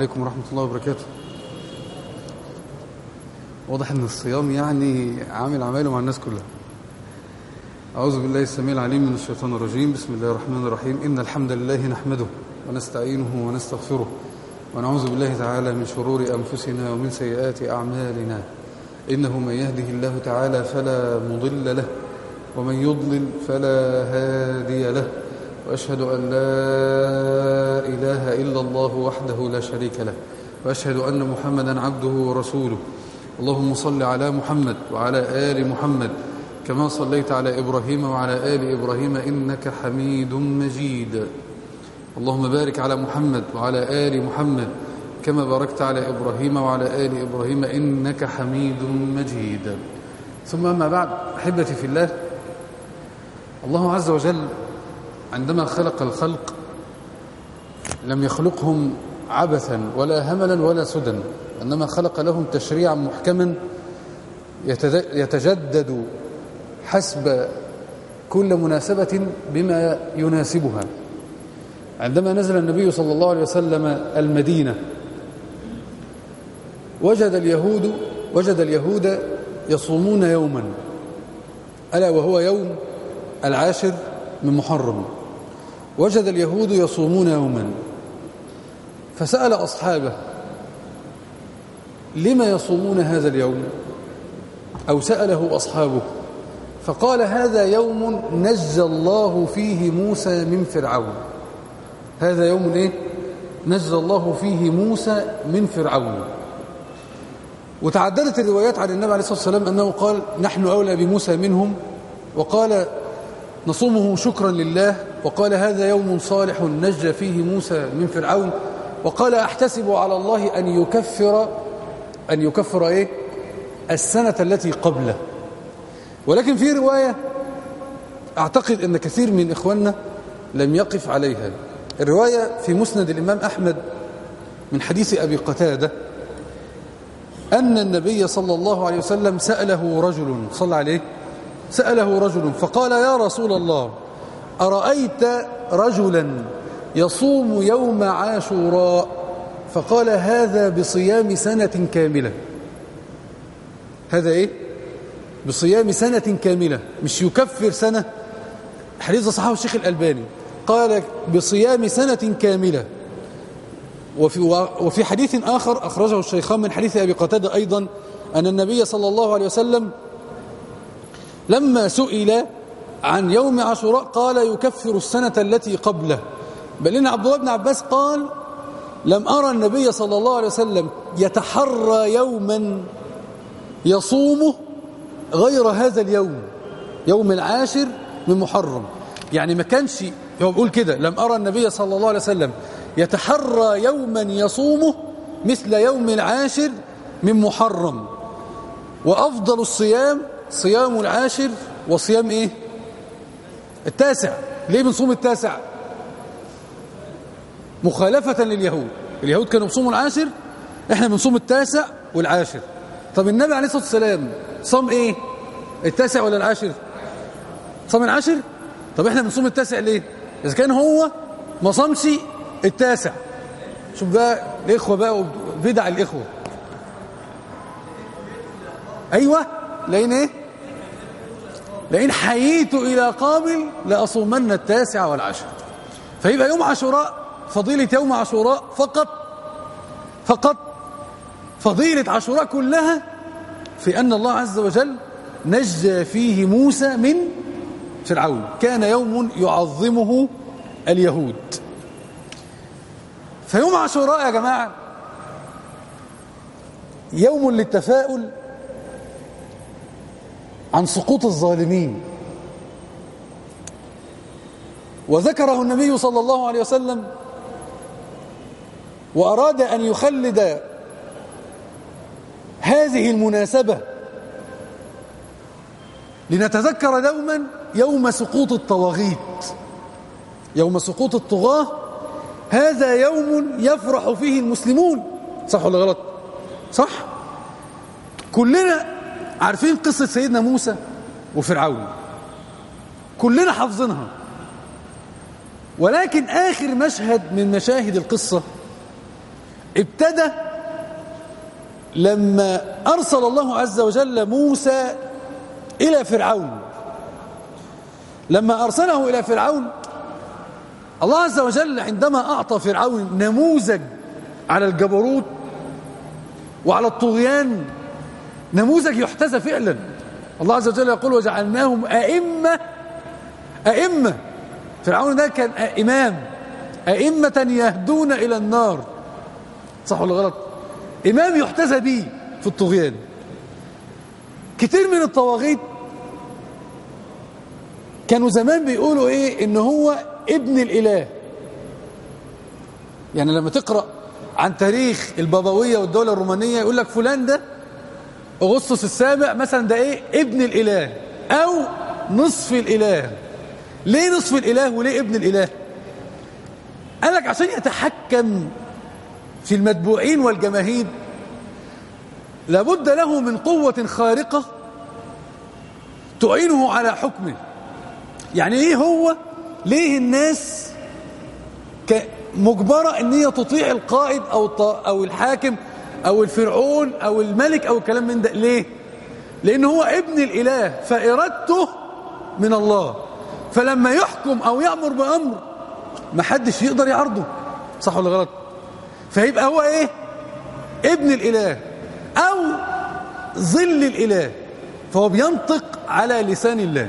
عليكم ورحمة الله وبركاته واضح ان الصيام يعني عامل عمايله مع الناس كلها أعوذ بالله السميع العليم من الشيطان الرجيم بسم الله الرحمن الرحيم إن الحمد لله نحمده ونستعينه ونستغفره ونعوذ بالله تعالى من شرور أنفسنا ومن سيئات أعمالنا إنه من يهده الله تعالى فلا مضل له ومن يضلل فلا هادي له وأشهد أن لا إله إلا الله وحده لا شريك له وأشهد أن محمدا عبده ورسوله اللهم صل على محمد وعلى آل محمد كما صليت على إبراهيم وعلى آل إبراهيم إنك حميد مجيد اللهم بارك على محمد وعلى آل محمد كما باركت على إبراهيم وعلى آل إبراهيم إنك حميد مجيد ثم أما بعد أحبتي في الله الله عز وجل عندما خلق الخلق لم يخلقهم عبثا ولا هملا ولا سدى إنما خلق لهم تشريعا محكما يتجدد حسب كل مناسبة بما يناسبها عندما نزل النبي صلى الله عليه وسلم المدينة وجد اليهود وجد اليهود يصومون يوما ألا وهو يوم العاشر من محرم وجد اليهود يصومون يوما فسأل أصحابه لما يصومون هذا اليوم أو سأله أصحابه فقال هذا يوم نجى الله فيه موسى من فرعون هذا يوم ايه نجى الله فيه موسى من فرعون وتعددت الروايات عن النبي عليه الصلاة والسلام أنه قال نحن أولى بموسى منهم وقال نصومه شكرا لله وقال هذا يوم صالح نجى فيه موسى من فرعون وقال أحتسب على الله أن يكفر أن يكفر إيه السنة التي قبله ولكن في رواية أعتقد أن كثير من إخواننا لم يقف عليها الرواية في مسند الإمام أحمد من حديث أبي قتادة أن النبي صلى الله عليه وسلم سأله رجل صلى عليه سأله رجل فقال يا رسول الله أرأيت رجلا يصوم يوم عاشوراء فقال هذا بصيام سنة كاملة هذا إيه بصيام سنة كاملة مش يكفر سنة حديث صحابه الشيخ الألباني قال بصيام سنة كاملة وفي, وفي حديث آخر أخرجه الشيخان من حديث أبي قتادة أيضا أن النبي صلى الله عليه وسلم لما سئل عن يوم عاشوراء قال يكفر السنة التي قبله بل إن عبد الله بن عباس قال لم أرى النبي صلى الله عليه وسلم يتحرى يوما يصومه غير هذا اليوم يوم العاشر من محرم يعني ما كانش هو بيقول كده لم أرى النبي صلى الله عليه وسلم يتحرى يوما يصومه مثل يوم العاشر من محرم وأفضل الصيام صيام العاشر وصيام إيه التاسع ليه بنصوم التاسع مخالفة لليهود اليهود كانوا بيصوموا العاشر احنا بنصوم التاسع والعاشر طب النبي عليه الصلاة والسلام صام ايه التاسع ولا العاشر صام العاشر طب احنا بنصوم التاسع ليه اذا كان هو ما صامش التاسع شوف بقى الاخوه بقى بدع الاخوه ايوه لين ايه لئن حييت الى قابل لاصومن التاسع والعاشر فيبقى يوم عاشوراء فضيله يوم عاشوراء فقط فقط فضيله عاشوراء كلها في ان الله عز وجل نجى فيه موسى من فرعون كان يوم يعظمه اليهود فيوم عاشوراء يا جماعة يوم للتفاؤل عن سقوط الظالمين وذكره النبي صلى الله عليه وسلم وأراد أن يخلد هذه المناسبة لنتذكر دوما يوم سقوط الطواغيت يوم سقوط الطغاة هذا يوم يفرح فيه المسلمون صح ولا غلط صح كلنا عارفين قصة سيدنا موسى وفرعون كلنا حافظينها ولكن آخر مشهد من مشاهد القصة ابتدى لما أرسل الله عز وجل موسى إلى فرعون لما أرسله إلى فرعون الله عز وجل عندما أعطى فرعون نموذج على الجبروت وعلى الطغيان نموذج يحتذى فعلا الله عز وجل يقول وجعلناهم أئمة أئمة فرعون ده كان إمام أئمة يهدون إلى النار صح ولا غلط إمام يحتذى به في الطغيان كتير من الطواغيت كانوا زمان بيقولوا إيه إن هو ابن الإله يعني لما تقرأ عن تاريخ البابوية والدولة الرومانية يقول لك فلان ده أغسطس السابع مثلا ده إيه ابن الإله أو نصف الإله ليه نصف الإله وليه ابن الإله قال لك عشان يتحكم في المتبوعين والجماهير لابد له من قوة خارقة تعينه على حكمه يعني ايه هو ليه الناس مجبرة ان هي تطيع القائد او او الحاكم او الفرعون او الملك او الكلام من ده ليه لان هو ابن الاله فارادته من الله فلما يحكم او يأمر بأمر ما حدش يقدر يعرضه صح ولا غلط فيبقى هو ايه ابن الاله او ظل الاله فهو بينطق على لسان الله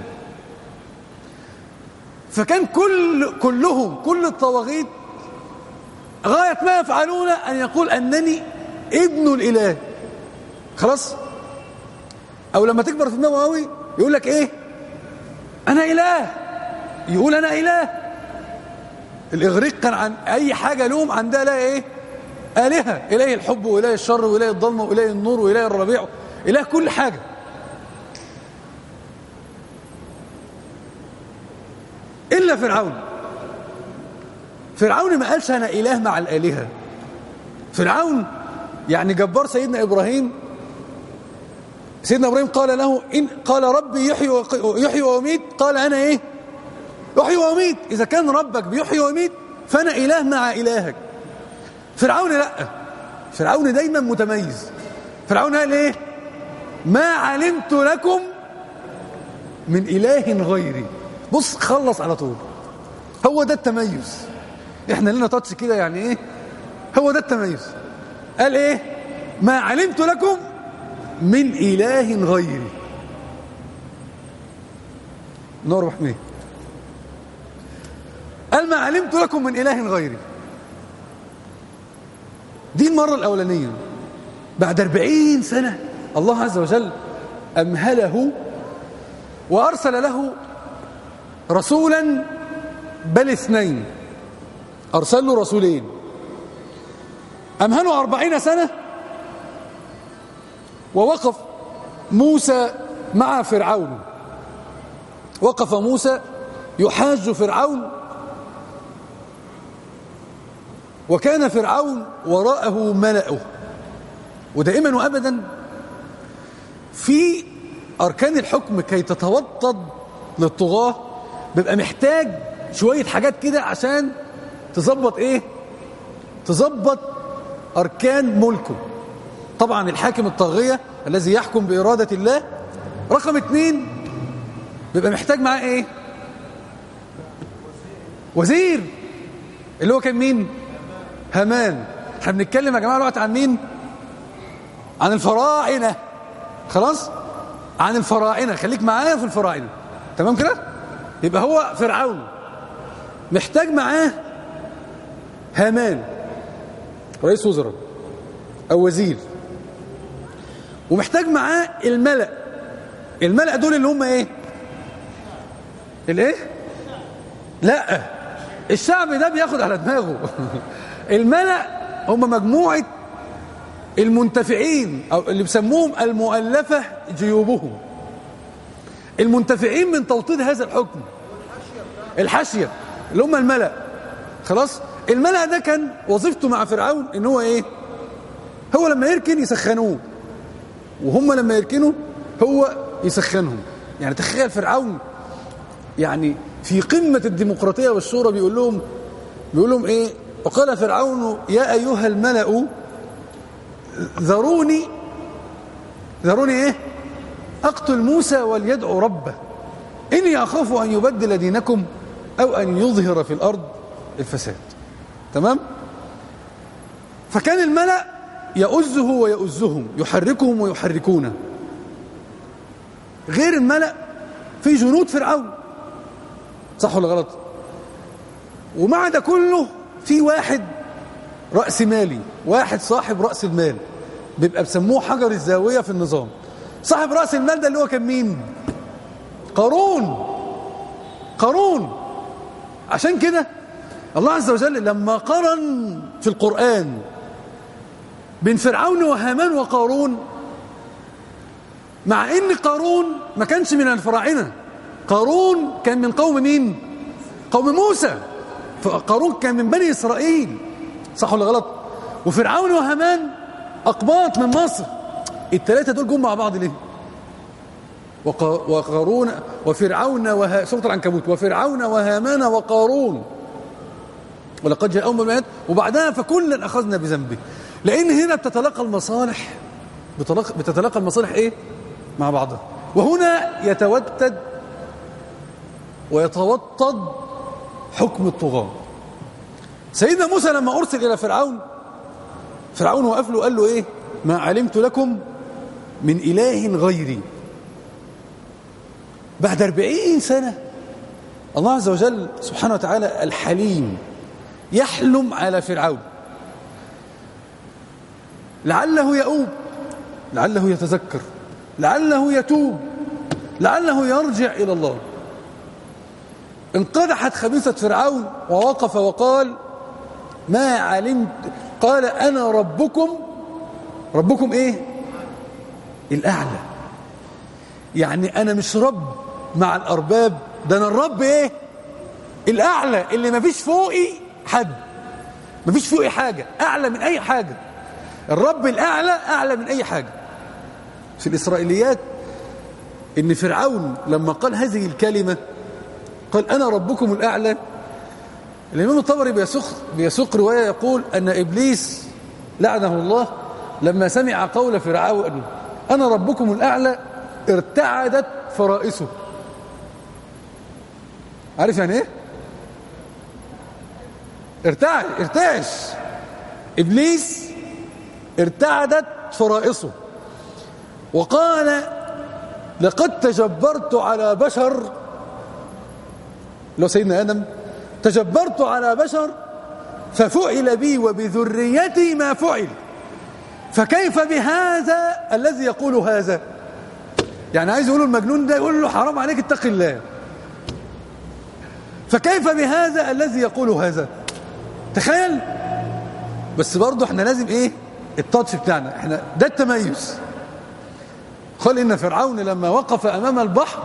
فكان كل كلهم كل الطواغيت غاية ما يفعلون أن يقول أنني ابن الإله خلاص أو لما تكبر في دماغه قوي يقول لك إيه أنا إله يقول أنا إله الإغريق كان عن أي حاجة لهم عندها لا إيه آلهة إله الحب وإله الشر وإله الظلمة وإله النور وإله الربيع إله كل حاجة إلا فرعون فرعون ما قالش أنا إله مع الآلهة فرعون يعني جبار سيدنا إبراهيم سيدنا إبراهيم قال له إن قال ربي يحيي يحيي ويميت قال أنا إيه يحيي ويميت إذا كان ربك بيحيي ويميت فأنا إله مع إلهك فرعون لا فرعون دايما متميز فرعون قال إيه ما علمت لكم من إله غيري بص خلص على طول هو ده التميز احنا لنا تاتش كده يعني ايه هو ده التميز قال ايه ما علمت لكم من اله غيري نور وحميه قال ما علمت لكم من اله غيري دي المرة الأولانية بعد أربعين سنة الله عز وجل أمهله وأرسل له رسولا بل اثنين أرسل له رسولين أمهلوا أربعين سنة ووقف موسى مع فرعون وقف موسى يحاج فرعون وكان فرعون وراءه ملأه ودائما وأبدا في أركان الحكم كي تتوطد للطغاة بيبقى محتاج شوية حاجات كده عشان تظبط ايه تظبط أركان ملكه طبعا الحاكم الطاغية الذي يحكم بإرادة الله رقم اتنين بيبقى محتاج معاه ايه وزير اللي هو كان مين هامان احنا بنتكلم يا جماعه الوقت عن مين عن الفراعنه خلاص عن الفراعنه خليك معايا في الفراعنه تمام كده يبقى هو فرعون محتاج معاه هامان رئيس وزراء او وزير ومحتاج معاه الملأ الملأ دول اللي هم ايه الايه لا الشعب ده بياخد على دماغه الملأ هم مجموعة المنتفعين أو اللي بسموهم المؤلفة جيوبهم المنتفعين من توطيد هذا الحكم الحاشية اللي هم الملأ خلاص الملأ ده كان وظيفته مع فرعون ان هو ايه هو لما يركن يسخنوه وهم لما يركنوا هو يسخنهم يعني تخيل فرعون يعني في قمة الديمقراطية والشورى بيقول لهم بيقول لهم ايه وقال فرعون يا أيها الملأ ذروني ذروني إيه أقتل موسى وليدعو ربه إني أخاف أن يبدل دينكم أو أن يظهر في الأرض الفساد تمام فكان الملأ يؤزه ويؤزهم يحركهم ويحركونه غير الملأ في جنود فرعون صح ولا غلط ومع ده كله في واحد رأس مالي واحد صاحب رأس المال بيبقى بسموه حجر الزاوية في النظام صاحب رأس المال ده اللي هو كان مين قارون قارون عشان كده الله عز وجل لما قرن في القرآن بين فرعون وهامان وقارون مع ان قارون ما كانش من الفراعنه قارون كان من قوم مين قوم موسى فقارون كان من بني اسرائيل صح ولا غلط وفرعون وهامان اقباط من مصر الثلاثه دول جم مع بعض ليه وقارون وفرعون وها سوره العنكبوت وفرعون وهامان وقارون ولقد جاءهم بالبينات وبعدها فكلا اخذنا بذنبه لان هنا بتتلاقى المصالح بتتلاقى المصالح ايه مع بعضها وهنا يتوتد ويتوطد حكم الطغاة سيدنا موسى لما أرسل إلى فرعون فرعون وقف له قال له إيه ما علمت لكم من إله غيري بعد أربعين سنة الله عز وجل سبحانه وتعالى الحليم يحلم على فرعون لعله يؤوب لعله يتذكر لعله يتوب لعله يرجع إلى الله انقدحت خبيثة فرعون ووقف وقال ما علمت قال أنا ربكم ربكم إيه الأعلى يعني أنا مش رب مع الأرباب ده أنا الرب إيه الأعلى اللي ما فيش فوقي حد ما فيش فوقي حاجة أعلى من أي حاجة الرب الأعلى أعلى من أي حاجة في الإسرائيليات إن فرعون لما قال هذه الكلمة قال أنا ربكم الأعلى الإمام الطبري بيسوق, بيسوق رواية يقول أن إبليس لعنه الله لما سمع قول فرعون أنا ربكم الأعلى ارتعدت فرائسه عارف يعني ايه ارتعد ارتعش إبليس ارتعدت فرائسه وقال لقد تجبرت على بشر لو سيدنا آدم تجبرت على بشر ففعل بي وبذريتي ما فعل فكيف بهذا الذي يقول هذا يعني عايز يقول المجنون ده يقول له حرام عليك اتق الله فكيف بهذا الذي يقول هذا تخيل بس برضه احنا لازم ايه التاتش بتاعنا احنا ده التميز قال إن فرعون لما وقف أمام البحر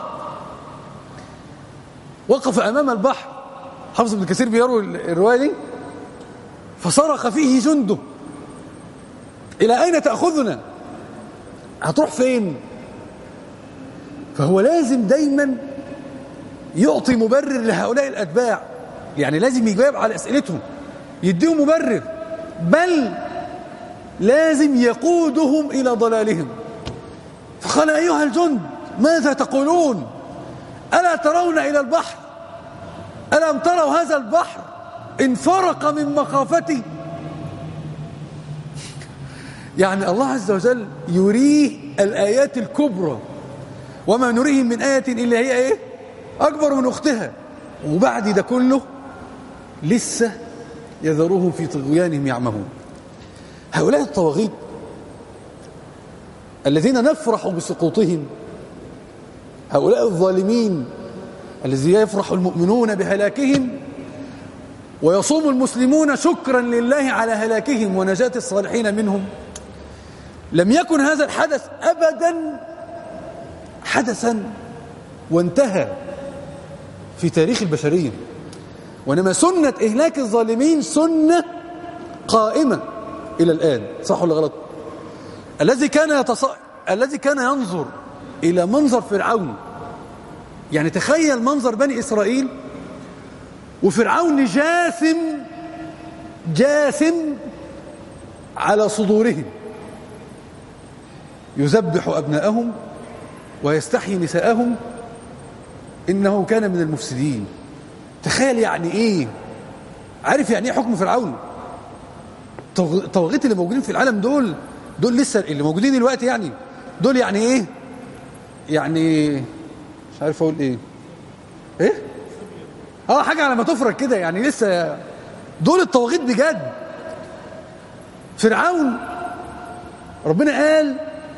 وقف أمام البحر حفظ بن كثير بيروي الرواية دي فصرخ فيه جنده إلى أين تأخذنا هتروح فين فهو لازم دايما يعطي مبرر لهؤلاء الأتباع يعني لازم يجاوب على أسئلتهم يديهم مبرر بل لازم يقودهم إلى ضلالهم فقال أيها الجند ماذا تقولون ألا ترون إلى البحر ألم تروا هذا البحر انفرق من مخافتي يعني الله عز وجل يريه الآيات الكبرى وما نريهم من آية إلا هي إيه أكبر من أختها وبعد ده كله لسه يذروهم في طغيانهم يعمهون هؤلاء الطواغيت الذين نفرح بسقوطهم هؤلاء الظالمين الذين يفرح المؤمنون بهلاكهم ويصوم المسلمون شكرا لله على هلاكهم ونجاة الصالحين منهم لم يكن هذا الحدث أبدا حدثا وانتهى في تاريخ البشرية وإنما سنة إهلاك الظالمين سنة قائمة إلى الآن صح ولا غلط الذي كان يتص... الذي كان ينظر إلى منظر فرعون يعني تخيل منظر بني إسرائيل وفرعون جاثم جاثم على صدورهم يذبح أبناءهم ويستحيي نساءهم إنه كان من المفسدين تخيل يعني إيه عارف يعني إيه حكم فرعون الطواغيت اللي موجودين في العالم دول دول لسه اللي موجودين دلوقتي يعني دول يعني إيه يعني مش عارف أقول إيه إيه اه حاجة على ما تفرق كده يعني لسه دول الطواغيت بجد فرعون ربنا قال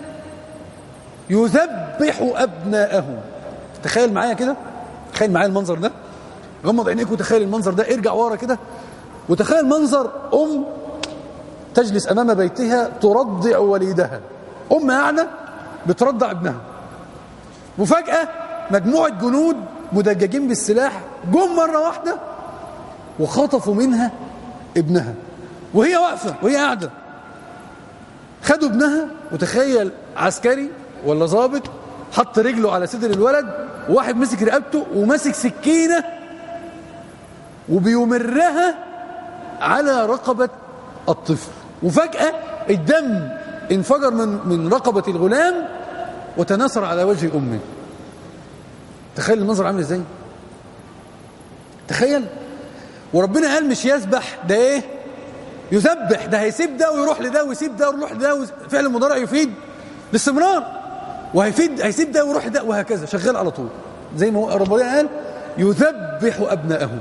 يذبح أبناءهم تخيل معايا كده تخيل معايا المنظر ده غمض عينيك وتخيل المنظر ده ارجع ورا كده وتخيل منظر أم تجلس أمام بيتها ترضع وليدها أم قاعدة بترضع ابنها وفجأة مجموعة جنود مدججين بالسلاح جم مرة واحدة وخطفوا منها ابنها وهي واقفة وهي قاعدة خدوا ابنها وتخيل عسكري ولا ظابط حط رجله على صدر الولد وواحد مسك رقبته وماسك سكينة وبيمرها على رقبة الطفل وفجأة الدم انفجر من من رقبة الغلام وتناثر على وجه أمه تخيل المنظر عامل ازاي تخيل وربنا قال مش يسبح ده ايه يسبح ده هيسيب ده ويروح لده ويسيب ده ويروح لده فعل المضارع يفيد باستمرار وهيفيد هيسيب ده ويروح لده وهكذا شغال على طول زي ما ربنا قال يذبح ابنائهم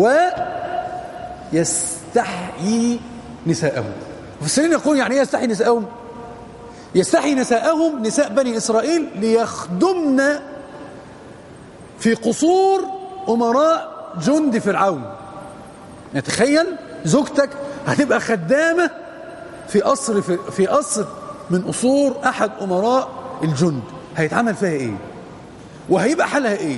ويستحيي نساءهم المفسرين يقول يعني ايه يستحيي نساءهم يستحيي نساءهم نساء بني اسرائيل ليخدمن في قصور امراء جند فرعون يعني تخيل زوجتك هتبقى خدامة في قصر في, في قصر من قصور أحد أمراء الجند هيتعمل فيها إيه وهيبقى حالها إيه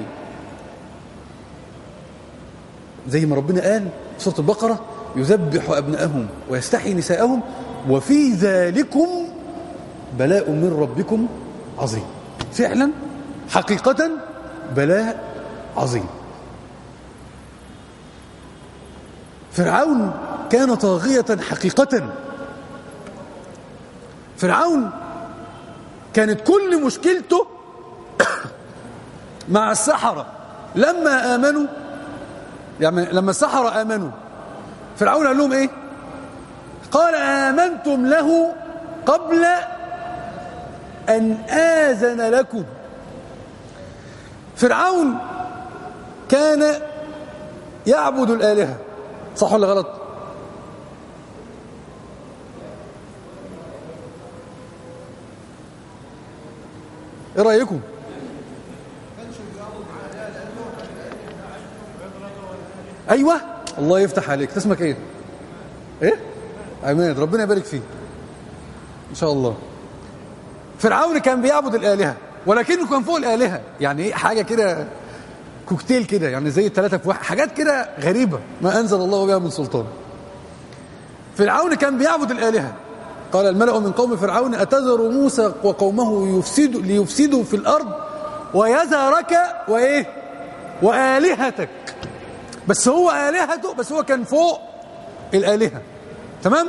زي ما ربنا قال في سورة البقرة يذبح أبنائهم ويستحيي نساءهم وفي ذلكم بلاء من ربكم عظيم فعلا حقيقة بلاء عظيم فرعون كان طاغية حقيقة فرعون كانت كل مشكلته مع السحرة لما آمنوا يعني لما السحرة آمنوا فرعون قال لهم ايه قال آمنتم له قبل أن آذن لكم فرعون كان يعبد الآلهة صح ولا غلط ايه رايكم ايوه الله يفتح عليك اسمك ايه ايه عماد ربنا يبارك فيك ان شاء الله فرعون كان بيعبد الالهه ولكنه كان فوق الالهه يعني ايه حاجه كده كوكتيل كده يعني زي الثلاثه في واحد حاجات كده غريبه ما انزل الله بها من سلطان فرعون كان بيعبد الالهه قال الملأ من قوم فرعون أتذر موسى وقومه يفسدوا ليفسدوا في الأرض ويذرك وإيه وآلهتك بس هو آلهته بس هو كان فوق الآلهة تمام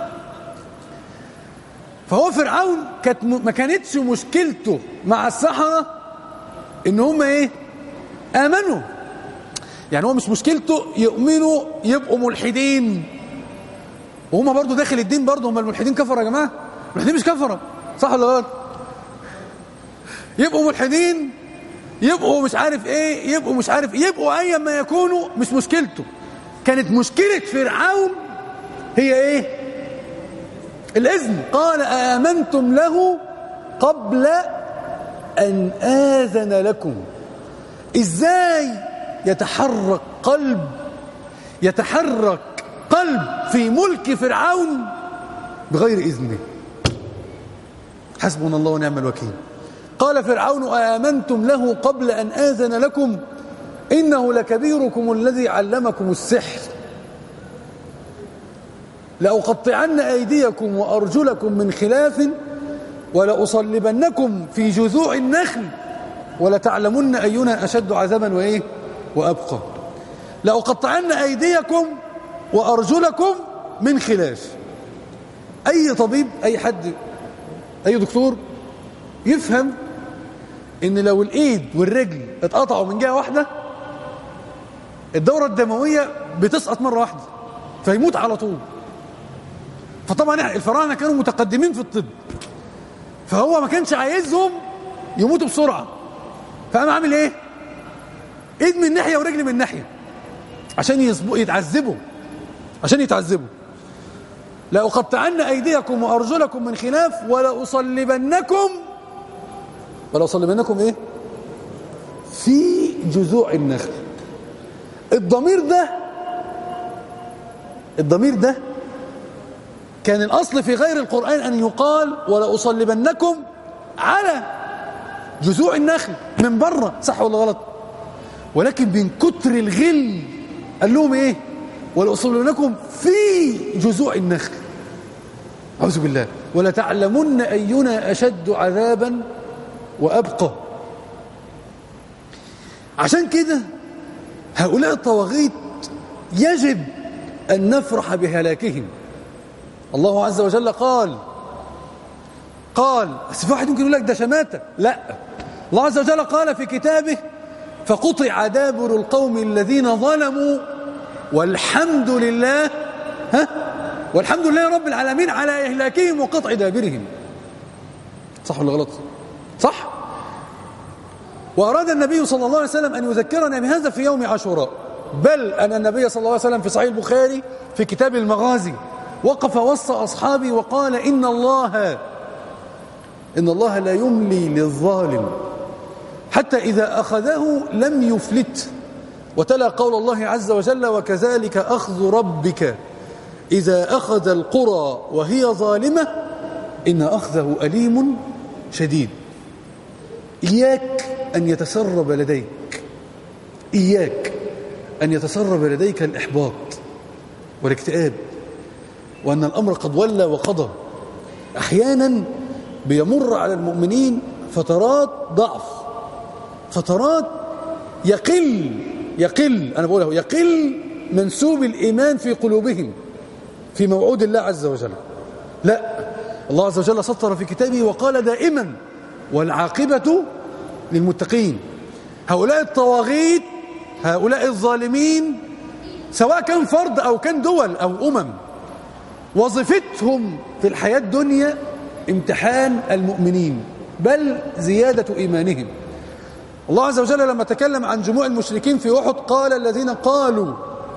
فهو فرعون كانت ما كانتش مشكلته مع السحرة ان هم ايه امنوا يعني هو مش مشكلته يؤمنوا يبقوا ملحدين وهم برضو داخل الدين برضو هم الملحدين كفرة يا جماعة الملحدين مش كفرة صح ولا غلط يبقوا ملحدين يبقوا مش عارف ايه يبقوا مش عارف يبقوا ايا ما يكونوا مش مشكلته كانت مشكلة فرعون هي ايه الإذن قال آمنتم له قبل أن آذن لكم إزاي يتحرك قلب يتحرك قلب في ملك فرعون بغير إذنه حسبنا الله ونعم الوكيل قال فرعون آمنتم له قبل أن آذن لكم إنه لكبيركم الذي علمكم السحر لأقطعن أيديكم وأرجلكم من خلاف ولأصلبنكم في جذوع النخل ولتعلمن أينا أشد عذابا وإيه وأبقى لأقطعن أيديكم وأرجلكم من خلاف أي طبيب أي حد أي دكتور يفهم إن لو الإيد والرجل اتقطعوا من جهة واحدة الدورة الدموية بتسقط مرة واحدة فيموت على طول فطبعا الفراعنة كانوا متقدمين في الطب فهو ما كانش عايزهم يموتوا بسرعة فقام عامل ايه ايد من ناحية ورجل من ناحية عشان يتعذبوا عشان يتعذبوا لأقطعن أيديكم وأرجلكم من خلاف ولأصلبنكم ولأصلبنكم إيه في جذوع النخل الضمير ده الضمير ده كان الأصل في غير القرآن أن يقال ولأصلبنكم على جذوع النخل من بره صح ولا غلط ولكن من كتر الغل قال لهم ايه ولأصلبنكم في جذوع النخل أعوذ بالله ولتعلمن أينا أشد عذابا وأبقى عشان كده هؤلاء الطواغيت يجب أن نفرح بهلاكهم الله عز وجل قال قال بس في واحد ممكن يقول لك ده شماتة لا الله عز وجل قال في كتابه فقطع دابر القوم الذين ظلموا والحمد لله ها والحمد لله رب العالمين على إهلاكهم وقطع دابرهم صح ولا غلط صح وأراد النبي صلى الله عليه وسلم أن يذكرنا بهذا في يوم عاشوراء بل أن النبي صلى الله عليه وسلم في صحيح البخاري في كتاب المغازي وقف وسط أصحابي وقال إن الله إن الله لا يملي للظالم حتى إذا أخذه لم يفلت وتلا قول الله عز وجل وكذلك أخذ ربك إذا أخذ القرى وهي ظالمة إن أخذه أليم شديد إياك أن يتسرب لديك إياك أن يتسرب لديك الإحباط والاكتئاب وأن الأمر قد ولى وقضى أحيانا بيمر على المؤمنين فترات ضعف فترات يقل يقل أنا بقوله يقل منسوب الإيمان في قلوبهم في موعود الله عز وجل لا الله عز وجل سطر في كتابه وقال دائما والعاقبة للمتقين هؤلاء الطواغيت هؤلاء الظالمين سواء كان فرد أو كان دول أو أمم وظيفتهم في الحياة الدنيا امتحان المؤمنين بل زيادة إيمانهم الله عز وجل لما تكلم عن جموع المشركين في أحد قال الذين قالوا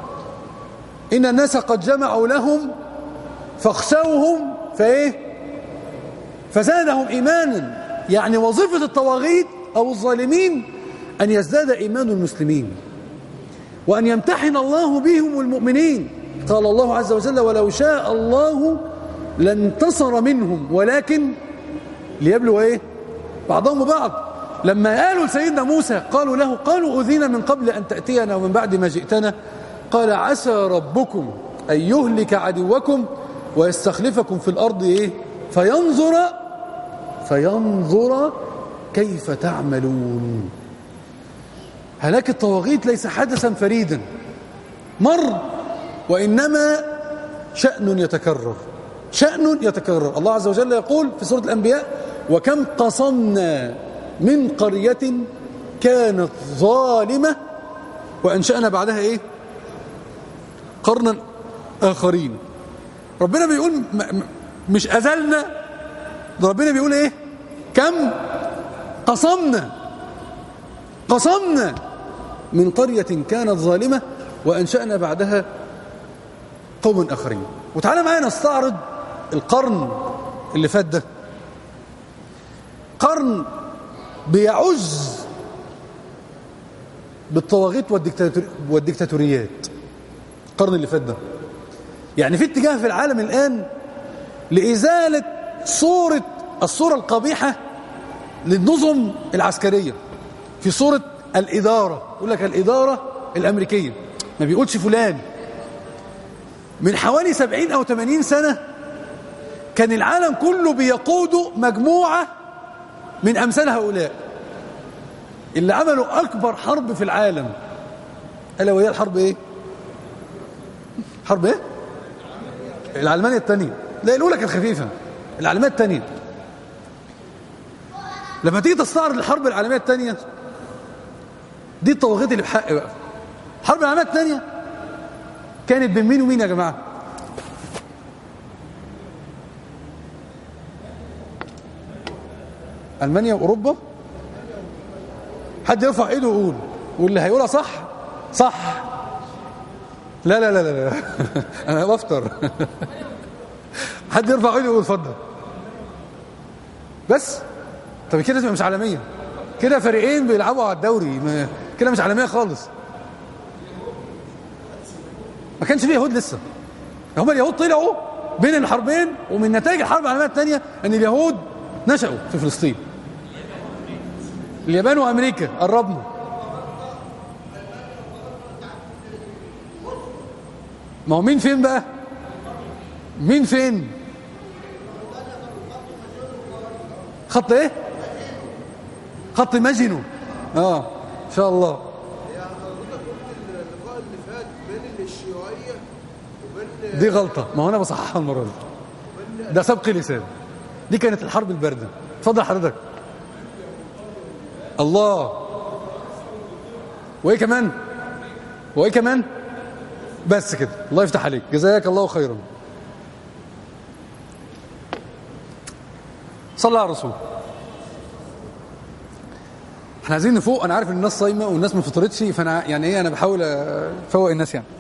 إن الناس قد جمعوا لهم فاخشوهم فإيه فزادهم إيمانا يعني وظيفة الطواغيت أو الظالمين أن يزداد إيمان المسلمين وأن يمتحن الله بهم المؤمنين قال الله عز وجل ولو شاء الله لانتصر منهم ولكن ليبلوا ايه بعضهم بعض لما قالوا لسيدنا موسى قالوا له قالوا أذينا من قبل أن تأتينا ومن بعد ما جئتنا قال عسى ربكم أن يهلك عدوكم ويستخلفكم في الأرض إيه فينظر فينظر كيف تعملون هلاك الطواغيت ليس حدثا فريدا مر وإنما شأن يتكرر شأن يتكرر الله عز وجل يقول في سورة الأنبياء وكم قصمنا من قرية كانت ظالمة وأنشأنا بعدها إيه قرنا آخرين ربنا بيقول مش أزلنا ربنا بيقول إيه كم قصمنا قصمنا من قرية كانت ظالمة وأنشأنا بعدها قوم آخرين وتعالى معايا نستعرض القرن اللي فات ده قرن بيعز بالطواغيت والديكتاتوريات القرن اللي فات ده يعني في اتجاه في العالم الآن لإزالة صورة الصورة القبيحة للنظم العسكرية في صورة الإدارة يقول لك الإدارة الأمريكية ما بيقولش فلان من حوالي سبعين أو ثمانين سنة كان العالم كله بيقود مجموعة من أمثال هؤلاء اللي عملوا أكبر حرب في العالم ألا وهي الحرب إيه؟ حرب إيه؟ العلمانية الثانية لا الأولى كانت خفيفة العلمانية الثانية لما تيجي تستعرض الحرب العالمية الثانية دي الطواغيت اللي بحق بقى الحرب العالمية الثانية كانت بين مين ومين يا جماعة ألمانيا وأوروبا حد يرفع ايده ويقول واللي هيقولها صح صح لا لا لا لا, لا. انا بفطر حد يرفع ايده ويقول اتفضل بس طب كده تبقى مش عالميه كده فريقين بيلعبوا على الدوري كده مش عالميه خالص ما كانش فيه يهود لسه هم اليهود طلعوا بين الحربين ومن نتائج الحرب العالميه الثانيه ان اليهود نشأوا في فلسطين اليابان وامريكا قربنا ما هو مين فين بقى مين فين خط ايه خط ماجينو اه ان شاء الله دي غلطة ما هو انا بصححها المرة دي ده سبق لسان دي كانت الحرب الباردة اتفضل حضرتك الله وايه كمان وايه كمان بس كده الله يفتح عليك جزاك الله خيرا صلى على الرسول احنا عايزين نفوق انا عارف ان الناس صايمه والناس ما فطرتش فانا يعني ايه انا بحاول افوق الناس يعني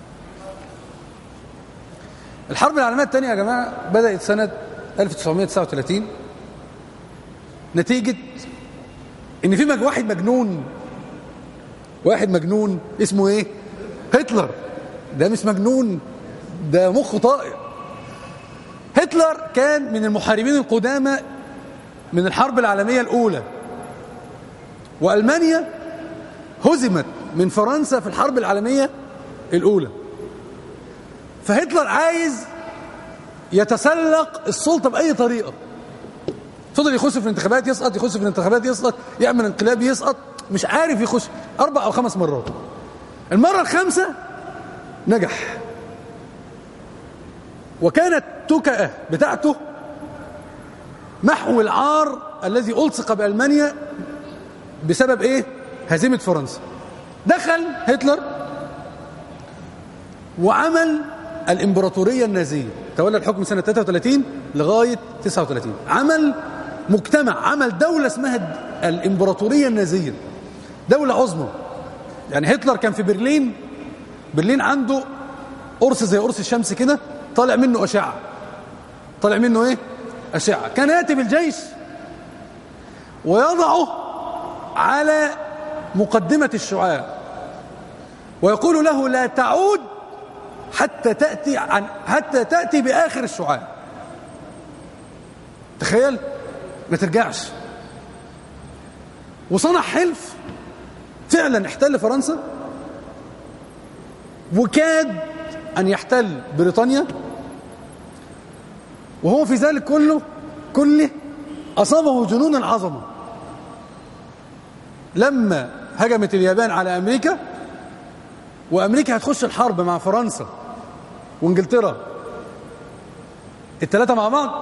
الحرب العالميه الثانيه يا جماعه بدات سنه 1939 نتيجه ان في مج... واحد مجنون واحد مجنون اسمه ايه هتلر ده مش مجنون ده مخه طائر هتلر كان من المحاربين القدامى من الحرب العالمية الأولى وألمانيا هزمت من فرنسا في الحرب العالمية الأولى فهتلر عايز يتسلق السلطة بأي طريقة فضل يخش في الانتخابات يسقط يخش في الانتخابات يسقط يعمل انقلاب يسقط مش عارف يخش أربع أو خمس مرات المرة الخامسة نجح وكانت تكأة بتاعته محو العار الذي ألصق بألمانيا بسبب إيه؟ هزيمة فرنسا دخل هتلر وعمل الإمبراطورية النازية تولى الحكم سنة 33 لغاية 39 عمل مجتمع عمل دولة اسمها الإمبراطورية النازية دولة عظمى يعني هتلر كان في برلين برلين عنده قرص زي قرص الشمس كده طالع منه أشعة طالع منه إيه؟ أشعة كان يأتي بالجيش ويضعه على مقدمة الشعاع ويقول له لا تعود حتى تأتي عن حتى تأتي بآخر الشعاع تخيل ما ترجعش وصنع حلف فعلا احتل فرنسا وكاد أن يحتل بريطانيا وهو في ذلك كله كله أصابه جنون العظمة لما هجمت اليابان على أمريكا وأمريكا هتخش الحرب مع فرنسا وانجلترا الثلاثة مع بعض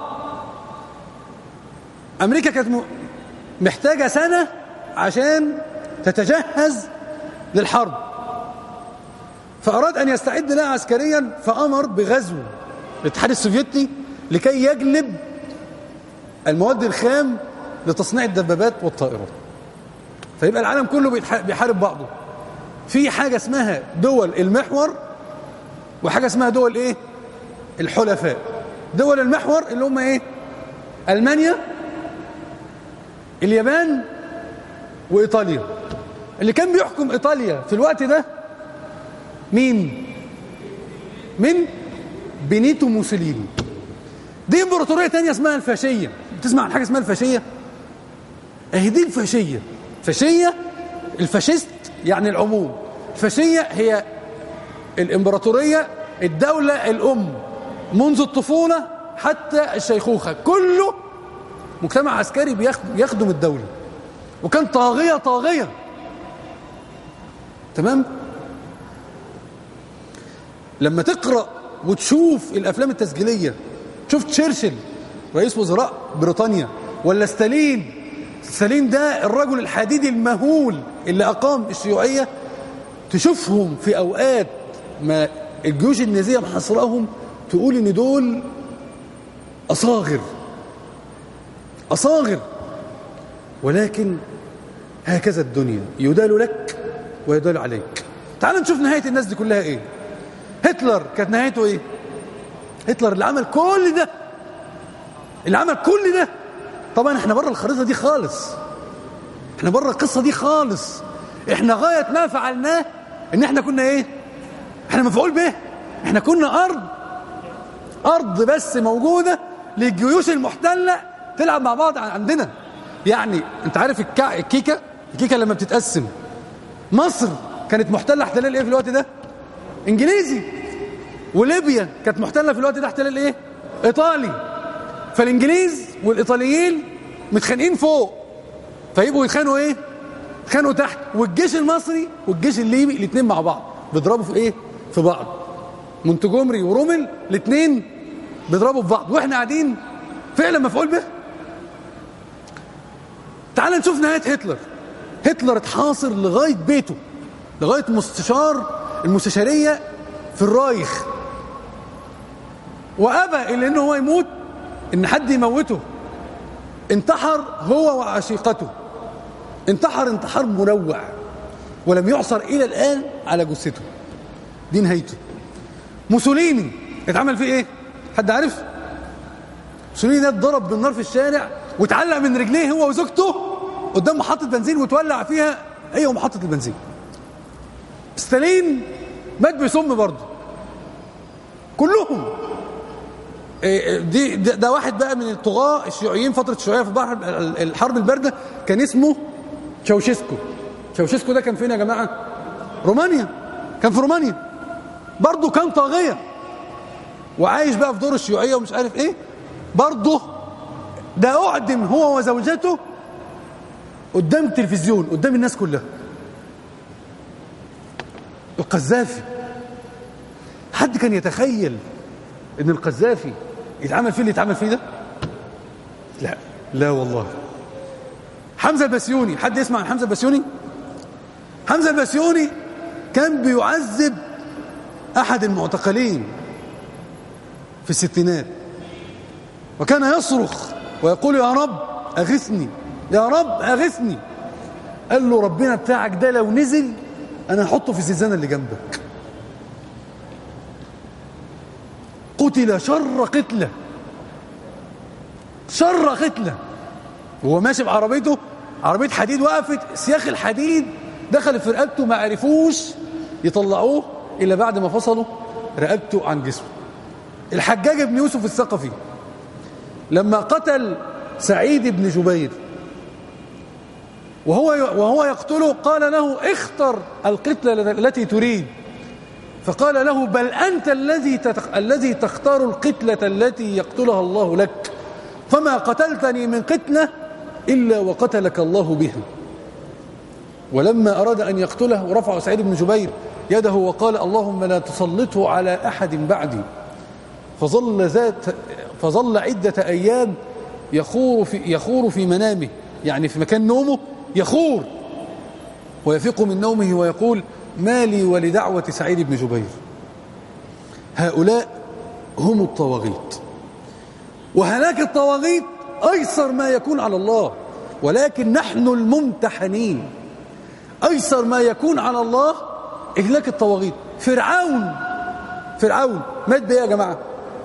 أمريكا كانت محتاجة سنة عشان تتجهز للحرب فأراد أن يستعد لها عسكريا فأمر بغزو الاتحاد السوفيتي لكي يجلب المواد الخام لتصنيع الدبابات والطائرات فيبقى العالم كله بيحارب بعضه في حاجة اسمها دول المحور وحاجة اسمها دول ايه الحلفاء دول المحور اللي هم ايه ألمانيا اليابان وإيطاليا اللي كان بيحكم إيطاليا في الوقت ده مين من بنيتو موسوليني دي امبراطوريه تانية اسمها الفاشيه بتسمع عن حاجه اسمها الفاشيه اهي دي الفاشيه فاشيه الفاشيست يعني العموم الفاشيه هي الامبراطوريه الدوله الام منذ الطفوله حتى الشيخوخه كله مجتمع عسكري بيخدم الدوله وكان طاغيه طاغيه تمام لما تقرأ وتشوف الافلام التسجيليه تشوف تشرشل رئيس وزراء بريطانيا ولا ستالين ستالين ده الرجل الحديدي المهول اللي اقام الشيوعيه تشوفهم في اوقات ما الجيوش النازيه محاصراهم تقول ان دول اصاغر اصاغر ولكن هكذا الدنيا يدال لك ويدال عليك تعال نشوف نهايه الناس دي كلها ايه هتلر كانت نهايته ايه هتلر اللي عمل كل ده اللي عمل كل ده طبعا احنا بره الخريطه دي خالص احنا بره القصه دي خالص احنا غايه ما فعلناه ان احنا كنا ايه احنا مفعول به احنا كنا ارض ارض بس موجوده للجيوش المحتله تلعب مع بعض عندنا يعني انت عارف الكا... الكيكه الكيكه لما بتتقسم مصر كانت محتله احتلال ايه في الوقت ده انجليزي وليبيا كانت محتله في الوقت ده احتلال ايه ايطالي فالانجليز والايطاليين متخانقين فوق فيبقوا يتخانقوا ايه يتخانقوا تحت والجيش المصري والجيش الليبي الاثنين مع بعض بيضربوا في ايه في بعض مونتجومري ورومل الاثنين بيضربوا في بعض واحنا قاعدين فعلا مفعول به تعال نشوف نهايه هتلر هتلر اتحاصر لغايه بيته لغايه مستشار المستشاريه في الرايخ وابى الا ان هو يموت ان حد يموته انتحر هو وعشيقته انتحر انتحار منوع ولم يعصر الى الان على جثته دي نهايته موسوليني اتعمل فيه ايه حد عارف موسوليني ده اتضرب بالنار في الشارع واتعلق من رجليه هو وزوجته قدام محطه بنزين وتولع فيها هي ومحطه البنزين ستالين مات بسم برضه كلهم دي ده, ده واحد بقى من الطغاة الشيوعيين فترة الشيوعية في بحر الحرب الباردة كان اسمه تشاوشيسكو تشاوشيسكو ده كان فين يا جماعة رومانيا كان في رومانيا برضه كان طاغية وعايش بقى في دور الشيوعية ومش عارف ايه برضه ده أعدم هو وزوجته قدام التلفزيون قدام الناس كلها القذافي حد كان يتخيل ان القذافي يتعمل فيه اللي يتعمل فيه ده لا لا والله حمزة البسيوني حد يسمع عن حمزة البسيوني حمزة البسيوني كان بيعذب أحد المعتقلين في الستينات وكان يصرخ ويقول يا رب أغثني يا رب أغثني قال له ربنا بتاعك ده لو نزل أنا هحطه في الزنزانة اللي جنبك قتل شر قتله شر قتله وهو ماشي بعربيته عربيه حديد وقفت سياخ الحديد دخل في رقبته ما عرفوش يطلعوه الا بعد ما فصلوا رقبته عن جسمه الحجاج بن يوسف الثقفي لما قتل سعيد بن جبير وهو وهو يقتله قال له اختر القتله التي تريد فقال له بل أنت الذي الذي تختار القتلة التي يقتلها الله لك فما قتلتني من قتلة إلا وقتلك الله بها ولما أراد أن يقتله رفع سعيد بن جبير يده وقال اللهم لا تسلطه على أحد بعدي فظل ذات فظل عدة أيام يخور في يخور في منامه يعني في مكان نومه يخور ويفيق من نومه ويقول ما لي ولدعوة سعيد بن جبير هؤلاء هم الطواغيت وهلاك الطواغيت أيسر ما يكون على الله ولكن نحن الممتحنين أيسر ما يكون على الله إهلاك الطواغيت فرعون فرعون مات بإيه يا جماعة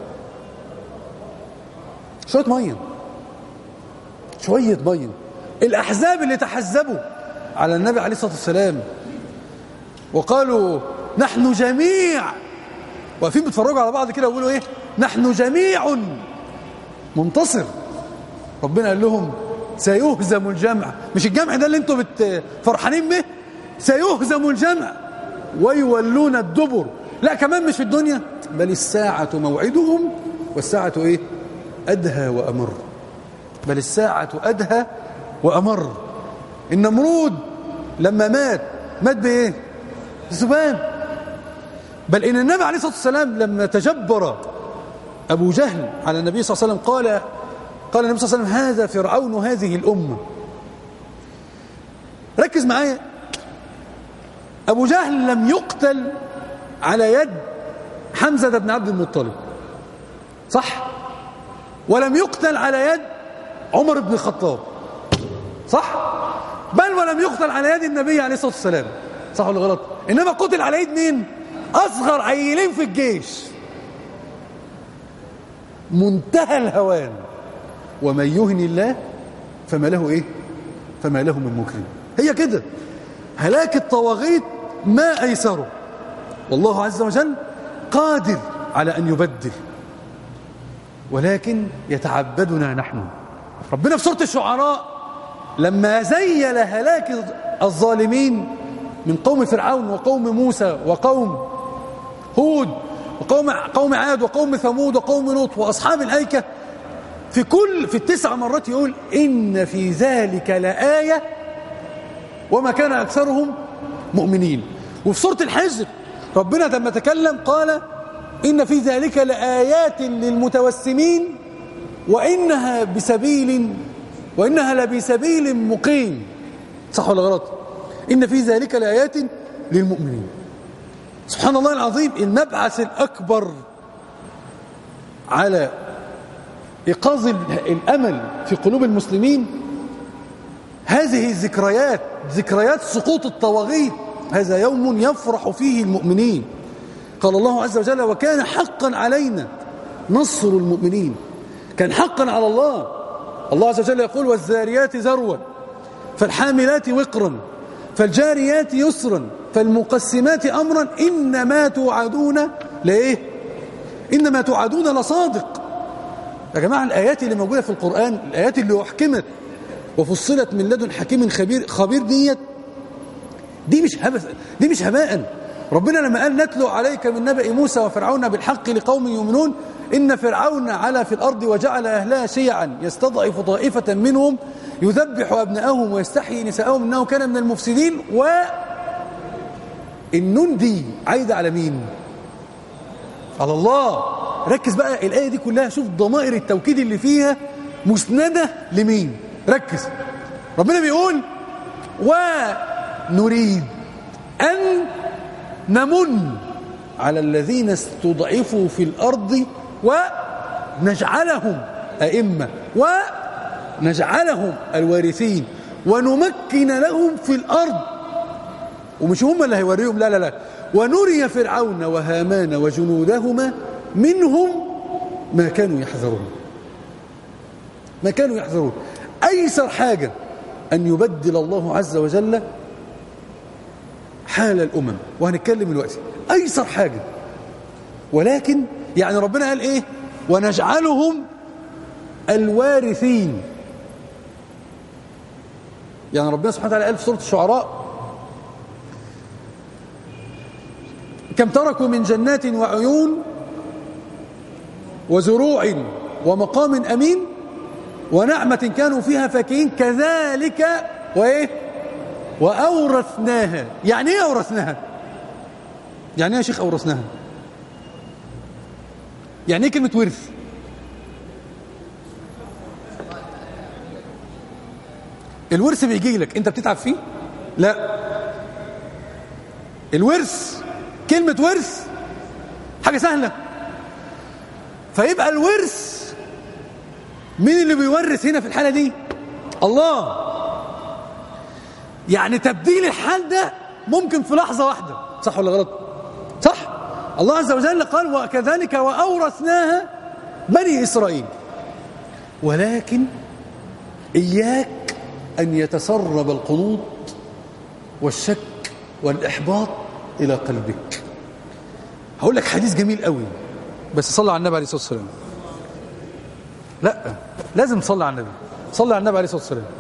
شوية مية شوية مية الأحزاب اللي تحزبوا على النبي عليه الصلاة والسلام وقالوا نحن جميع واقفين بيتفرجوا على بعض كده ويقولوا ايه نحن جميع منتصر ربنا قال لهم سيهزم الجمع مش الجمع ده اللي انتم فرحانين به سيهزم الجمع ويولون الدبر لا كمان مش في الدنيا بل الساعة موعدهم والساعة ايه أدهى وأمر بل الساعة أدهى وأمر النمرود لما مات مات بإيه ذباب بل إن النبي عليه الصلاة والسلام لما تجبر أبو جهل على النبي صلى الله عليه وسلم قال قال النبي صلى الله عليه وسلم هذا فرعون هذه الأمة ركز معايا أبو جهل لم يقتل على يد حمزة بن عبد المطلب صح ولم يقتل على يد عمر بن الخطاب صح بل ولم يقتل على يد النبي عليه الصلاة والسلام صح ولا غلط إنما قتل على يد مين أصغر عيلين في الجيش منتهى الهوان ومن يهن الله فما له إيه فما له من مكرم هي كده هلاك الطواغيت ما أيسره والله عز وجل قادر على أن يبدل ولكن يتعبدنا نحن ربنا في سورة الشعراء لما زيل هلاك الظالمين من قوم فرعون وقوم موسى وقوم هود وقوم قوم عاد وقوم ثمود وقوم لوط واصحاب الايكه في كل في التسع مرات يقول ان في ذلك لايه وما كان اكثرهم مؤمنين وفي سوره الحجر ربنا لما تكلم قال ان في ذلك لايات للمتوسمين وانها بسبيل وانها لبسبيل مقيم صح ولا غلط ان في ذلك لايات للمؤمنين سبحان الله العظيم المبعث الأكبر على إيقاظ الأمل في قلوب المسلمين هذه الذكريات ذكريات سقوط الطواغيت هذا يوم يفرح فيه المؤمنين قال الله عز وجل وكان حقا علينا نصر المؤمنين كان حقا على الله الله عز وجل يقول والذاريات ذروا فالحاملات وقرا فالجاريات يسرا فالمقسمات أمرا إنما توعدون لإيه إنما توعدون لصادق يا جماعة الآيات اللي موجودة في القرآن الآيات اللي أحكمت وفصلت من لدن حكيم خبير خبير ديت دي مش هبث دي مش هباء ربنا لما قال نتلو عليك من نبأ موسى وفرعون بالحق لقوم يؤمنون إن فرعون علا في الأرض وجعل أهلها شيعا يستضعف طائفة منهم يذبح أبنائهم ويستحيي نساءهم إنه كان من المفسدين و النون دي عايدة على مين على الله ركز بقى الآية دي كلها شوف ضمائر التوكيد اللي فيها مسندة لمين ركز ربنا بيقول ونريد أن نمن على الذين استضعفوا في الأرض ونجعلهم أئمة ونجعلهم الوارثين ونمكن لهم في الأرض ومش هم اللي هيوريهم لا لا لا ونري فرعون وهامان وجنودهما منهم ما كانوا يحذرون ما كانوا يحذرون أيسر حاجة أن يبدل الله عز وجل حال الأمم وهنتكلم دلوقتي أيسر حاجة ولكن يعني ربنا قال إيه ونجعلهم الوارثين يعني ربنا سبحانه وتعالى قال في سورة الشعراء كم تركوا من جنات وعيون وزروع ومقام أمين ونعمة كانوا فيها فاكهين كذلك وإيه وأورثناها يعني إيه أورثناها يعني إيه يا شيخ أورثناها يعني إيه كلمة ورث الورث بيجي لك أنت بتتعب فيه لا الورث كلمة ورث حاجة سهلة فيبقى الورث مين اللي بيورث هنا في الحالة دي الله يعني تبديل الحال ده ممكن في لحظة واحدة صح ولا غلط صح الله عز وجل قال وكذلك وأورثناها بني إسرائيل ولكن إياك أن يتسرب القنوط والشك والإحباط إلى قلبك هقول لك حديث جميل قوي بس صلى على النبي عليه الصلاة والسلام لا لازم تصلي على النبي صلي على النبي عليه الصلاة والسلام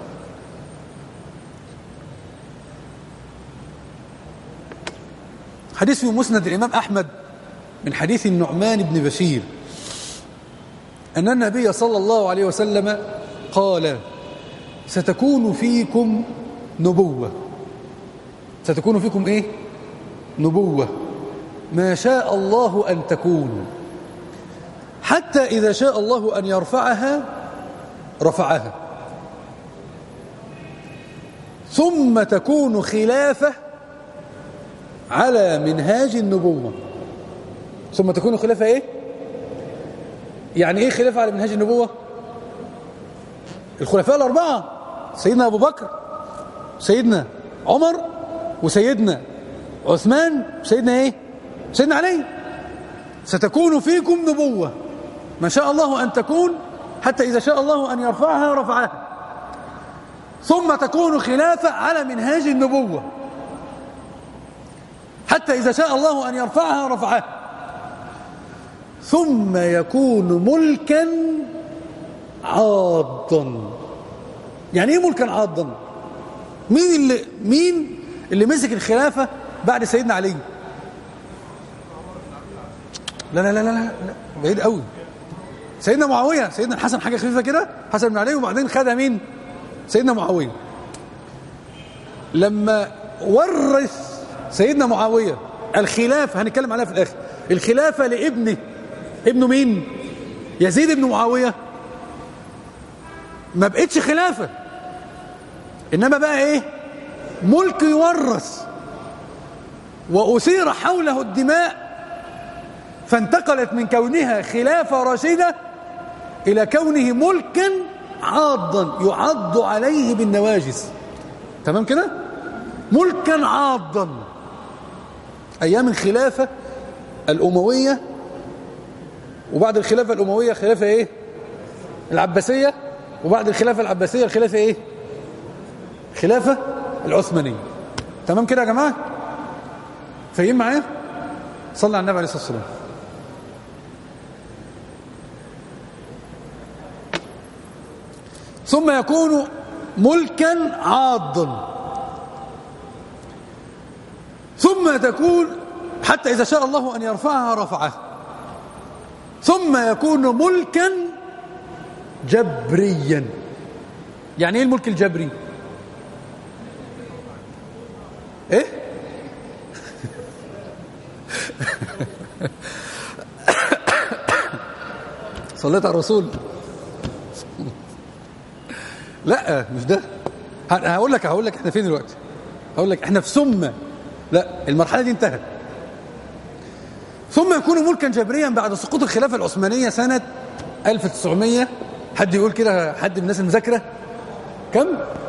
حديث في مسند الإمام أحمد من حديث النعمان بن بشير أن النبي صلى الله عليه وسلم قال ستكون فيكم نبوة ستكون فيكم إيه نبوة ما شاء الله أن تكون حتى إذا شاء الله أن يرفعها رفعها ثم تكون خلافة على منهاج النبوة ثم تكون خلافة إيه؟ يعني إيه خلافة على منهاج النبوة؟ الخلفاء الأربعة سيدنا أبو بكر سيدنا عمر وسيدنا عثمان وسيدنا إيه؟ سيدنا علي ستكون فيكم نبوة ما شاء الله أن تكون حتى إذا شاء الله أن يرفعها رفعها ثم تكون خلافة على منهاج النبوة حتى إذا شاء الله أن يرفعها رفعها ثم يكون ملكا عاضا يعني ايه ملكا عاضا مين اللي مين اللي مسك الخلافة بعد سيدنا علي لا لا لا لا لا بعيد قوي سيدنا معاوية سيدنا الحسن حاجة خفيفة كده حسن بن علي وبعدين خدها مين سيدنا معاوية لما ورث سيدنا معاوية الخلافة هنتكلم عليها في الآخر الخلافة لابنه ابنه مين يزيد بن معاوية ما بقتش خلافة إنما بقى إيه ملك يورث وأثير حوله الدماء فانتقلت من كونها خلافة راشدة إلى كونه ملكا عاضا يعض عليه بالنواجس تمام كده ملكا عاضا أيام الخلافة الأموية وبعد الخلافة الأموية خلافة إيه العباسية وبعد الخلافة العباسية الخلافة إيه خلافة العثمانية تمام كده يا جماعة فاهمين معايا صلى على النبي عليه الصلاة والسلام ثم يكون ملكا عاضا ثم تكون حتى إذا شاء الله أن يرفعها رفعها ثم يكون ملكا جبريا يعني ايه الملك الجبري ايه صليت على الرسول لا مش ده هقول لك هقول لك احنا فين دلوقتي هقول لك احنا في ثم لا المرحله دي انتهت ثم يكون ملكا جبريا بعد سقوط الخلافه العثمانيه سنه 1900 حد يقول كده حد من الناس المذاكره كم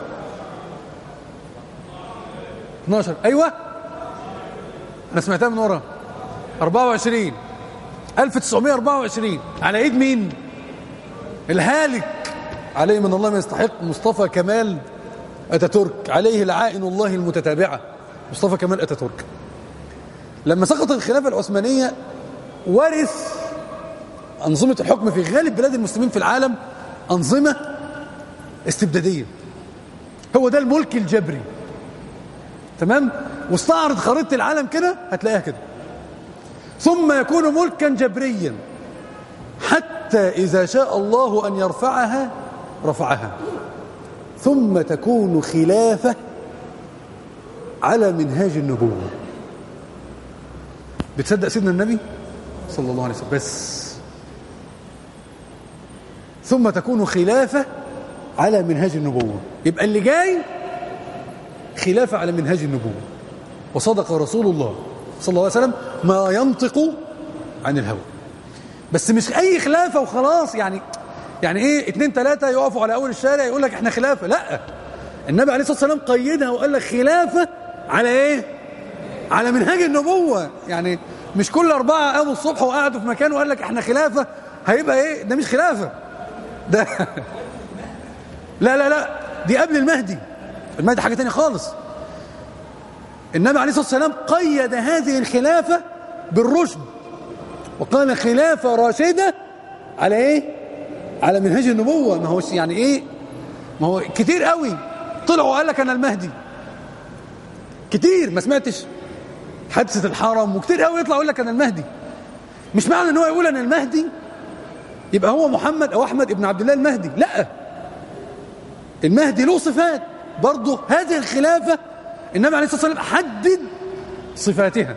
12 ايوه انا سمعتها من ورا 24 1924 على ايد مين الهالك عليه من الله ما يستحق مصطفى كمال اتاتورك عليه لعائن الله المتتابعه مصطفى كمال اتاتورك لما سقط الخلافه العثمانيه ورث انظمه الحكم في غالب بلاد المسلمين في العالم انظمه استبداديه هو ده الملك الجبري تمام واستعرض خريطه العالم كده هتلاقيها كده ثم يكون ملكا جبريا حتى إذا شاء الله أن يرفعها رفعها ثم تكون خلافة على منهاج النبوة بتصدق سيدنا النبي صلى الله عليه وسلم بس ثم تكون خلافة على منهاج النبوة يبقى اللي جاي خلافة على منهاج النبوة وصدق رسول الله صلى الله عليه وسلم ما ينطق عن الهوى بس مش اي خلافه وخلاص يعني يعني ايه اتنين تلاته يقفوا على اول الشارع يقول لك احنا خلافه لا النبي عليه الصلاه والسلام قيدها وقال لك خلافه على ايه على منهاج النبوه يعني مش كل اربعه قاموا الصبح وقعدوا في مكان وقال لك احنا خلافه هيبقى ايه ده مش خلافه ده لا لا لا دي قبل المهدي المهدي حاجه تانية خالص النبي عليه الصلاة والسلام قيد هذه الخلافة بالرشد وقال خلافة راشدة على ايه على منهج النبوة ما هوش يعني ايه ما هو كتير قوي طلعوا وقال لك انا المهدي كتير ما سمعتش حادثة الحرم وكتير قوي يطلع يقول لك انا المهدي مش معنى ان هو يقول انا المهدي يبقى هو محمد او احمد ابن عبد الله المهدي لا المهدي له صفات برضه هذه الخلافه النبي عليه الصلاة والسلام حدد صفاتها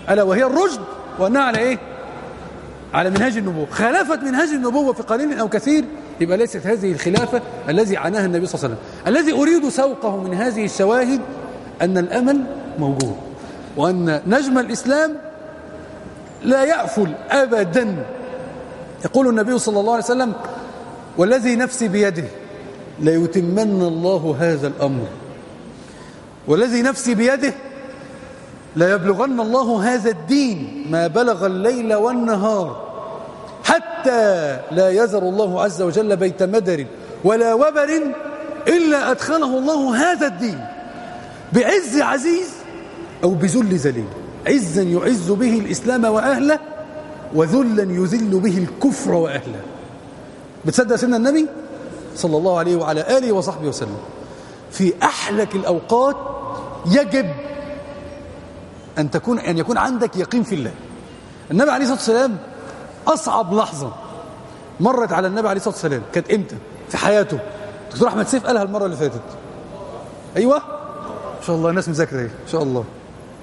ألا وهي الرشد وأنها على إيه على منهاج النبوة خالفت منهاج النبوة في قليل أو كثير يبقى ليست هذه الخلافة الذي عناها النبي صلى الله عليه وسلم الذي أريد سوقه من هذه الشواهد أن الأمل موجود وأن نجم الإسلام لا يأفل أبدا يقول النبي صلى الله عليه وسلم والذي نفسي بيده ليتمن الله هذا الأمر والذي نفسي بيده ليبلغن الله هذا الدين ما بلغ الليل والنهار حتى لا يزر الله عز وجل بيت مدر ولا وبر إلا أدخله الله هذا الدين بعز عزيز أو بذل ذليل عزا يعز به الإسلام وأهله وذلا يذل به الكفر وأهله بتصدق سيدنا النبي صلى الله عليه وعلى آله وصحبه وسلم في أحلك الأوقات يجب أن تكون أن يكون عندك يقين في الله النبي عليه الصلاة والسلام أصعب لحظة مرت على النبي عليه الصلاة والسلام كانت إمتى في حياته دكتور أحمد سيف قالها المرة اللي فاتت أيوة إن شاء الله الناس مذاكرة إيه إن شاء الله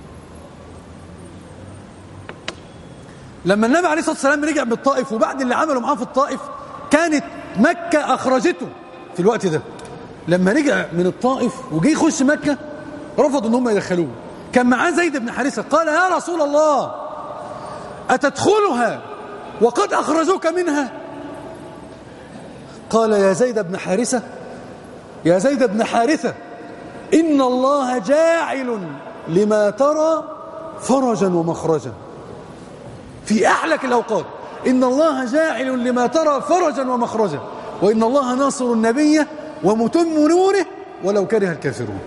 لما النبي عليه الصلاة والسلام رجع من الطائف وبعد اللي عمله معاه في الطائف كانت مكة أخرجته في الوقت ده لما رجع من الطائف وجي يخش مكة رفضوا ان هم يدخلوه كان معاه زيد بن حارثة قال يا رسول الله أتدخلها وقد أخرجوك منها قال يا زيد بن حارثة يا زيد بن حارثة إن الله جاعل لما ترى فرجا ومخرجا في أحلك الأوقات إن الله جاعل لما ترى فرجا ومخرجا وإن الله ناصر النبي ومتم نوره ولو كره الكافرون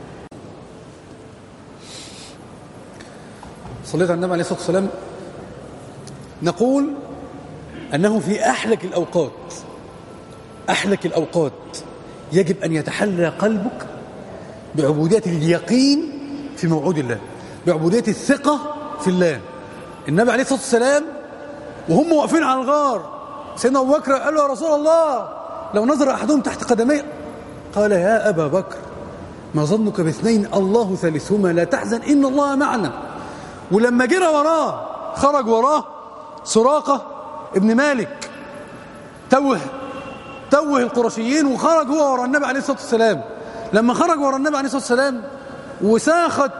صليت على النبي عليه الصلاة والسلام نقول أنه في أحلك الأوقات أحلك الأوقات يجب أن يتحلى قلبك بعبودية اليقين في موعود الله بعبودية الثقة في الله النبي عليه الصلاة والسلام وهم واقفين على الغار سيدنا أبو بكر قال له يا رسول الله لو نظر أحدهم تحت قدمي قال يا أبا بكر ما ظنك باثنين الله ثالثهما لا تحزن إن الله معنا ولما جرى وراه خرج وراه سراقة ابن مالك توه توه القرشيين وخرج هو ورا النبي عليه الصلاة والسلام لما خرج ورا النبي عليه الصلاة والسلام وساخت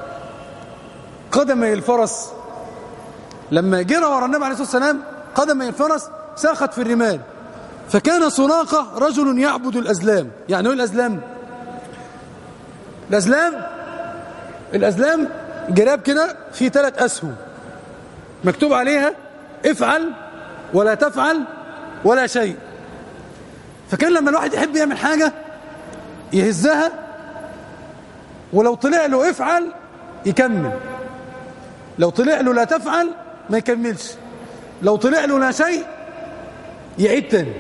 قدمي الفرس لما جرى ورا النبي عليه الصلاة والسلام قدمي الفرس ساخت في الرمال فكان سراقة رجل يعبد الأزلام يعني ايه الأزلام الأزلام الأزلام جراب كده في ثلاث أسهم مكتوب عليها افعل ولا تفعل ولا شيء فكان لما الواحد يحب يعمل حاجة يهزها ولو طلع له افعل يكمل لو طلع له لا تفعل ما يكملش لو طلع له لا شيء يعيد تاني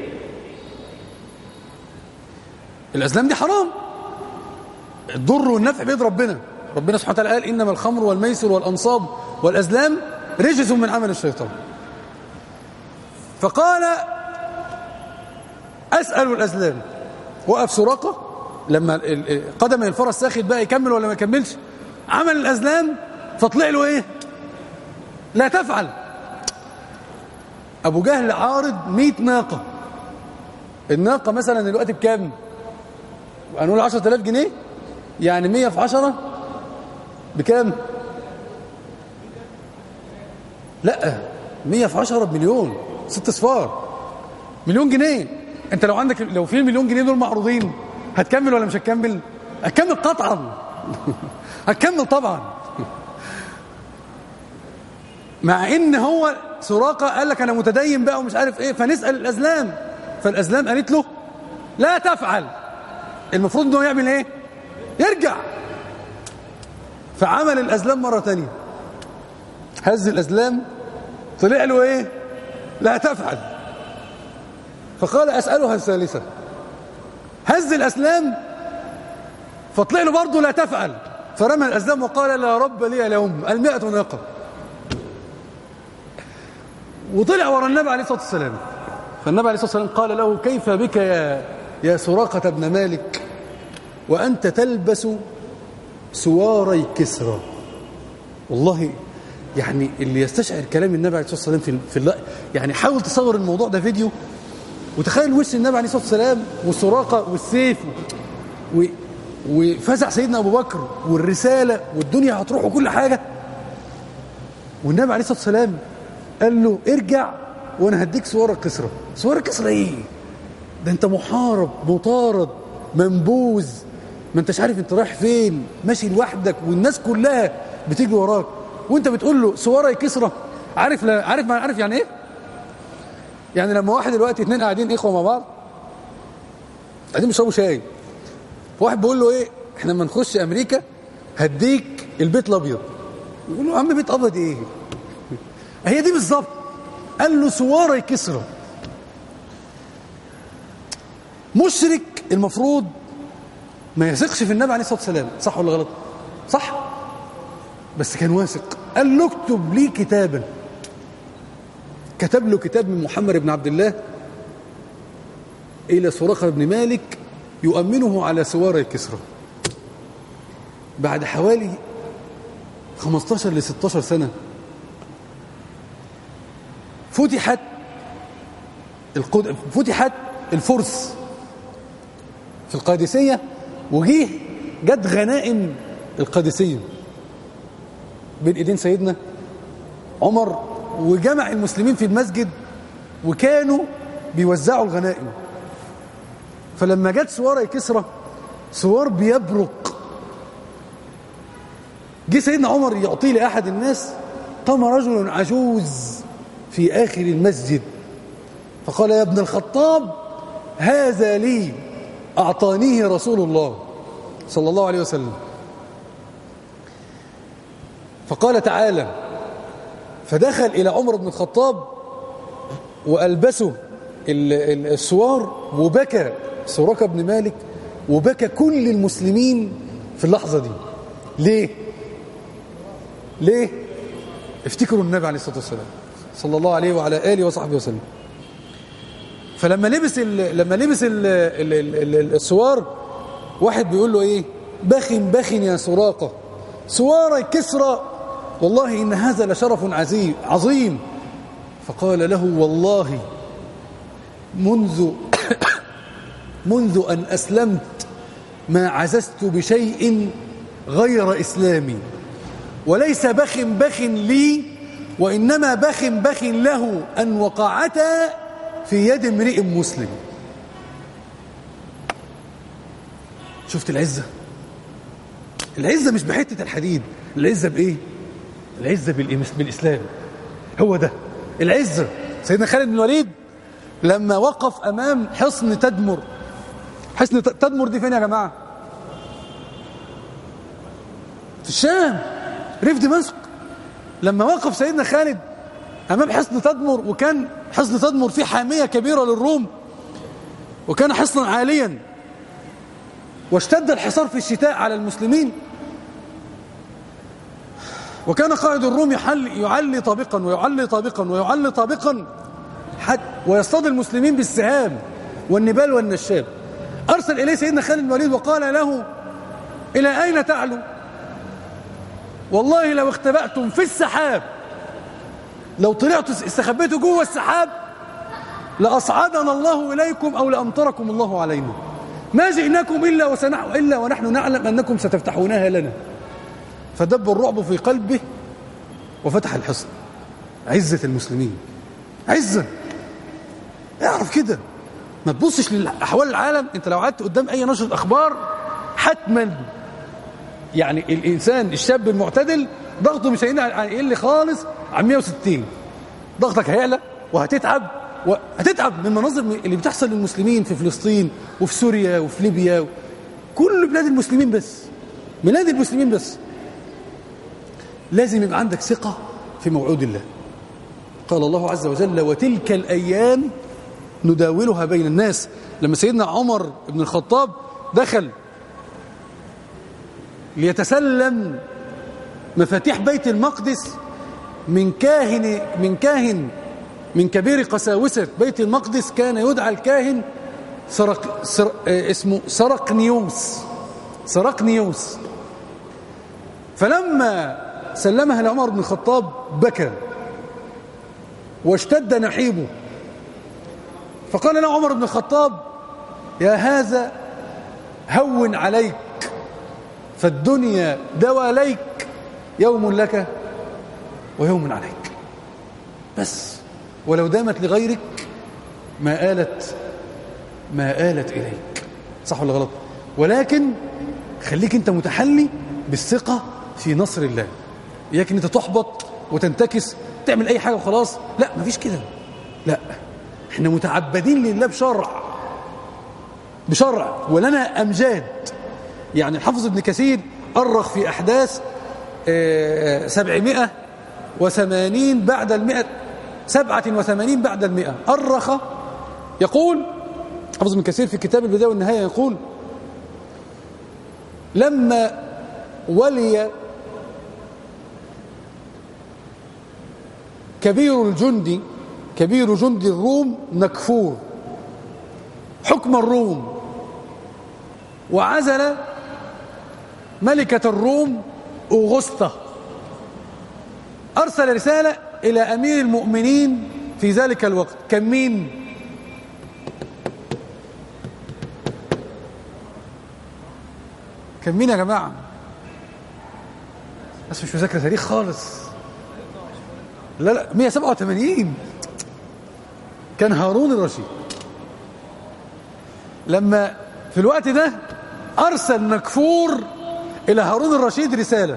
الأزلام دي حرام الضر والنفع بيد ربنا ربنا سبحانه وتعالى قال إنما الخمر والميسر والأنصاب والأزلام رجس من عمل الشيطان فقال أسأل الأزلام وقف سراقة لما قدم الفرس ساخد بقى يكمل ولا ما يكملش عمل الأزلام فطلع له إيه لا تفعل أبو جهل عارض 100 ناقة الناقة مثلا دلوقتي بكام هنقول 10000 جنيه يعني 100 في 10 بكام لا 100 في 10 بمليون ست صفار مليون جنيه انت لو عندك لو في المليون جنيه دول معروضين هتكمل ولا مش هتكمل هتكمل قطعا هتكمل طبعا مع ان هو سراقه قال لك انا متدين بقى ومش عارف ايه فنسال الازلام فالازلام قالت له لا تفعل المفروض انه يعمل ايه يرجع فعمل الازلام مره ثانيه هز الازلام طلع له ايه لا تفعل فقال اسالها الثالثه هز الاسلام فطلع له برضه لا تفعل فرمى الازلام وقال لا رب لي لهم المئة ناقه وطلع ورا النبي عليه الصلاه والسلام فالنبي عليه الصلاه والسلام قال له كيف بك يا يا سراقه بن مالك وانت تلبس سواري كسرى والله يعني اللي يستشعر كلام النبي عليه الصلاة والسلام في, في الله يعني حاول تصور الموضوع ده فيديو وتخيل وش النبي عليه الصلاة والسلام والسراقة والسيف و... وفزع سيدنا أبو بكر والرسالة والدنيا هتروح وكل حاجة والنبي عليه الصلاة والسلام قال له ارجع وانا هديك صور كسرى صور كسرى ايه ده انت محارب مطارد منبوذ ما انتش عارف انت رايح فين ماشي لوحدك والناس كلها بتيجي وراك وانت بتقول له صورة كسرى عارف لا عارف ما عارف يعني ايه يعني لما واحد دلوقتي اتنين قاعدين اخوه مع بعض قاعدين بيشربوا شاي واحد بيقول له ايه احنا لما نخش امريكا هديك البيت الابيض يقول له يا عم بيت ابيض ايه هي دي بالظبط قال له سوارة كسرى مشرك المفروض ما يثقش في النبي عليه الصلاة والسلام صح ولا غلط صح بس كان واثق قال له اكتب لي كتابا كتب له كتاب من محمد بن عبد الله إلى سراقة بن مالك يؤمنه على سوارة كسرى بعد حوالي 15 ل 16 سنة فتحت القد... فتحت الفرس في القادسية وجيه جت غنائم القادسية بين ايدين سيدنا عمر وجمع المسلمين في المسجد وكانوا بيوزعوا الغنائم فلما جت سوار كسرى سوار بيبرق جه سيدنا عمر يعطيه لأحد الناس قام رجل عجوز في آخر المسجد فقال يا ابن الخطاب هذا لي أعطانيه رسول الله صلى الله عليه وسلم فقال تعالى فدخل إلى عمر بن الخطاب وألبسه السوار وبكى سراقة بن مالك وبكى كل المسلمين في اللحظة دي ليه؟ ليه؟ افتكروا النبي عليه الصلاة والسلام صلى الله عليه وعلى آله وصحبه وسلم فلما لبس ال لما لبس ال ال ال ال السوار واحد بيقول له ايه بخن بخن يا سراقة سوار كسرى والله إن هذا لشرف عزيز عظيم فقال له والله منذ منذ أن أسلمت ما عززت بشيء غير إسلامي وليس بخ بخ لي وإنما بخ بخ له أن وقعتا في يد امرئ مسلم شفت العزة العزة مش بحتة الحديد العزة بإيه العزة بالإسلام هو ده العزة سيدنا خالد بن الوليد لما وقف أمام حصن تدمر حصن تدمر دي فين يا جماعة في الشام ريف دمشق لما وقف سيدنا خالد أمام حصن تدمر وكان حصن تدمر فيه حامية كبيرة للروم وكان حصنا عاليا واشتد الحصار في الشتاء على المسلمين وكان قائد الروم يحل يعلي طابقا ويعلي طابقا ويعلي طابقا حتى ويصطاد المسلمين بالسهام والنبال والنشاب أرسل إليه سيدنا خالد بن الوليد وقال له إلى أين تعلو والله لو اختبأتم في السحاب لو طلعتوا استخبيتوا جوه السحاب لأصعدنا الله إليكم أو لأمطركم الله علينا ما جئناكم إلا, وسنح إلا ونحن نعلم أنكم ستفتحونها لنا فدب الرعب في قلبه وفتح الحصن عزة المسلمين عزة اعرف كده ما تبصش لأحوال العالم انت لو قعدت قدام أي نشرة أخبار حتما يعني الإنسان الشاب المعتدل ضغطه مش هيقل خالص عن 160 ضغطك هيعلى وهتتعب وهتتعب من المناظر اللي بتحصل للمسلمين في فلسطين وفي سوريا وفي ليبيا كل بلاد المسلمين بس بلاد المسلمين بس لازم يبقى عندك ثقة في موعود الله قال الله عز وجل وتلك الأيام نداولها بين الناس لما سيدنا عمر بن الخطاب دخل ليتسلم مفاتيح بيت المقدس من كاهن من كاهن من كبير قساوسة بيت المقدس كان يدعى الكاهن سرق سر اسمه سرقنيوس سرقنيوس فلما سلمها لعمر بن الخطاب بكى واشتد نحيبه فقال له عمر بن الخطاب يا هذا هون عليك فالدنيا دوى ليك يوم لك ويوم عليك بس ولو دامت لغيرك ما آلت ما آلت إليك صح ولا غلط ولكن خليك انت متحلي بالثقة في نصر الله إياك ان انت تحبط وتنتكس تعمل أي حاجة وخلاص لا مفيش كده لا احنا متعبدين لله بشرع بشرع ولنا أمجاد يعني الحافظ ابن كثير أرخ في أحداث سبعمائة وثمانين بعد المئة سبعة وثمانين بعد المئة أرخ يقول حافظ ابن كثير في كتاب البداية والنهاية يقول لما ولي كبير الجند كبير جند الروم نكفور حكم الروم وعزل ملكة الروم أغسطة أرسل رسالة إلى أمير المؤمنين في ذلك الوقت كان مين كان مين يا جماعة بس مش مذاكرة تاريخ خالص لا لا 187 كان هارون الرشيد لما في الوقت ده أرسل نكفور إلى هارون الرشيد رسالة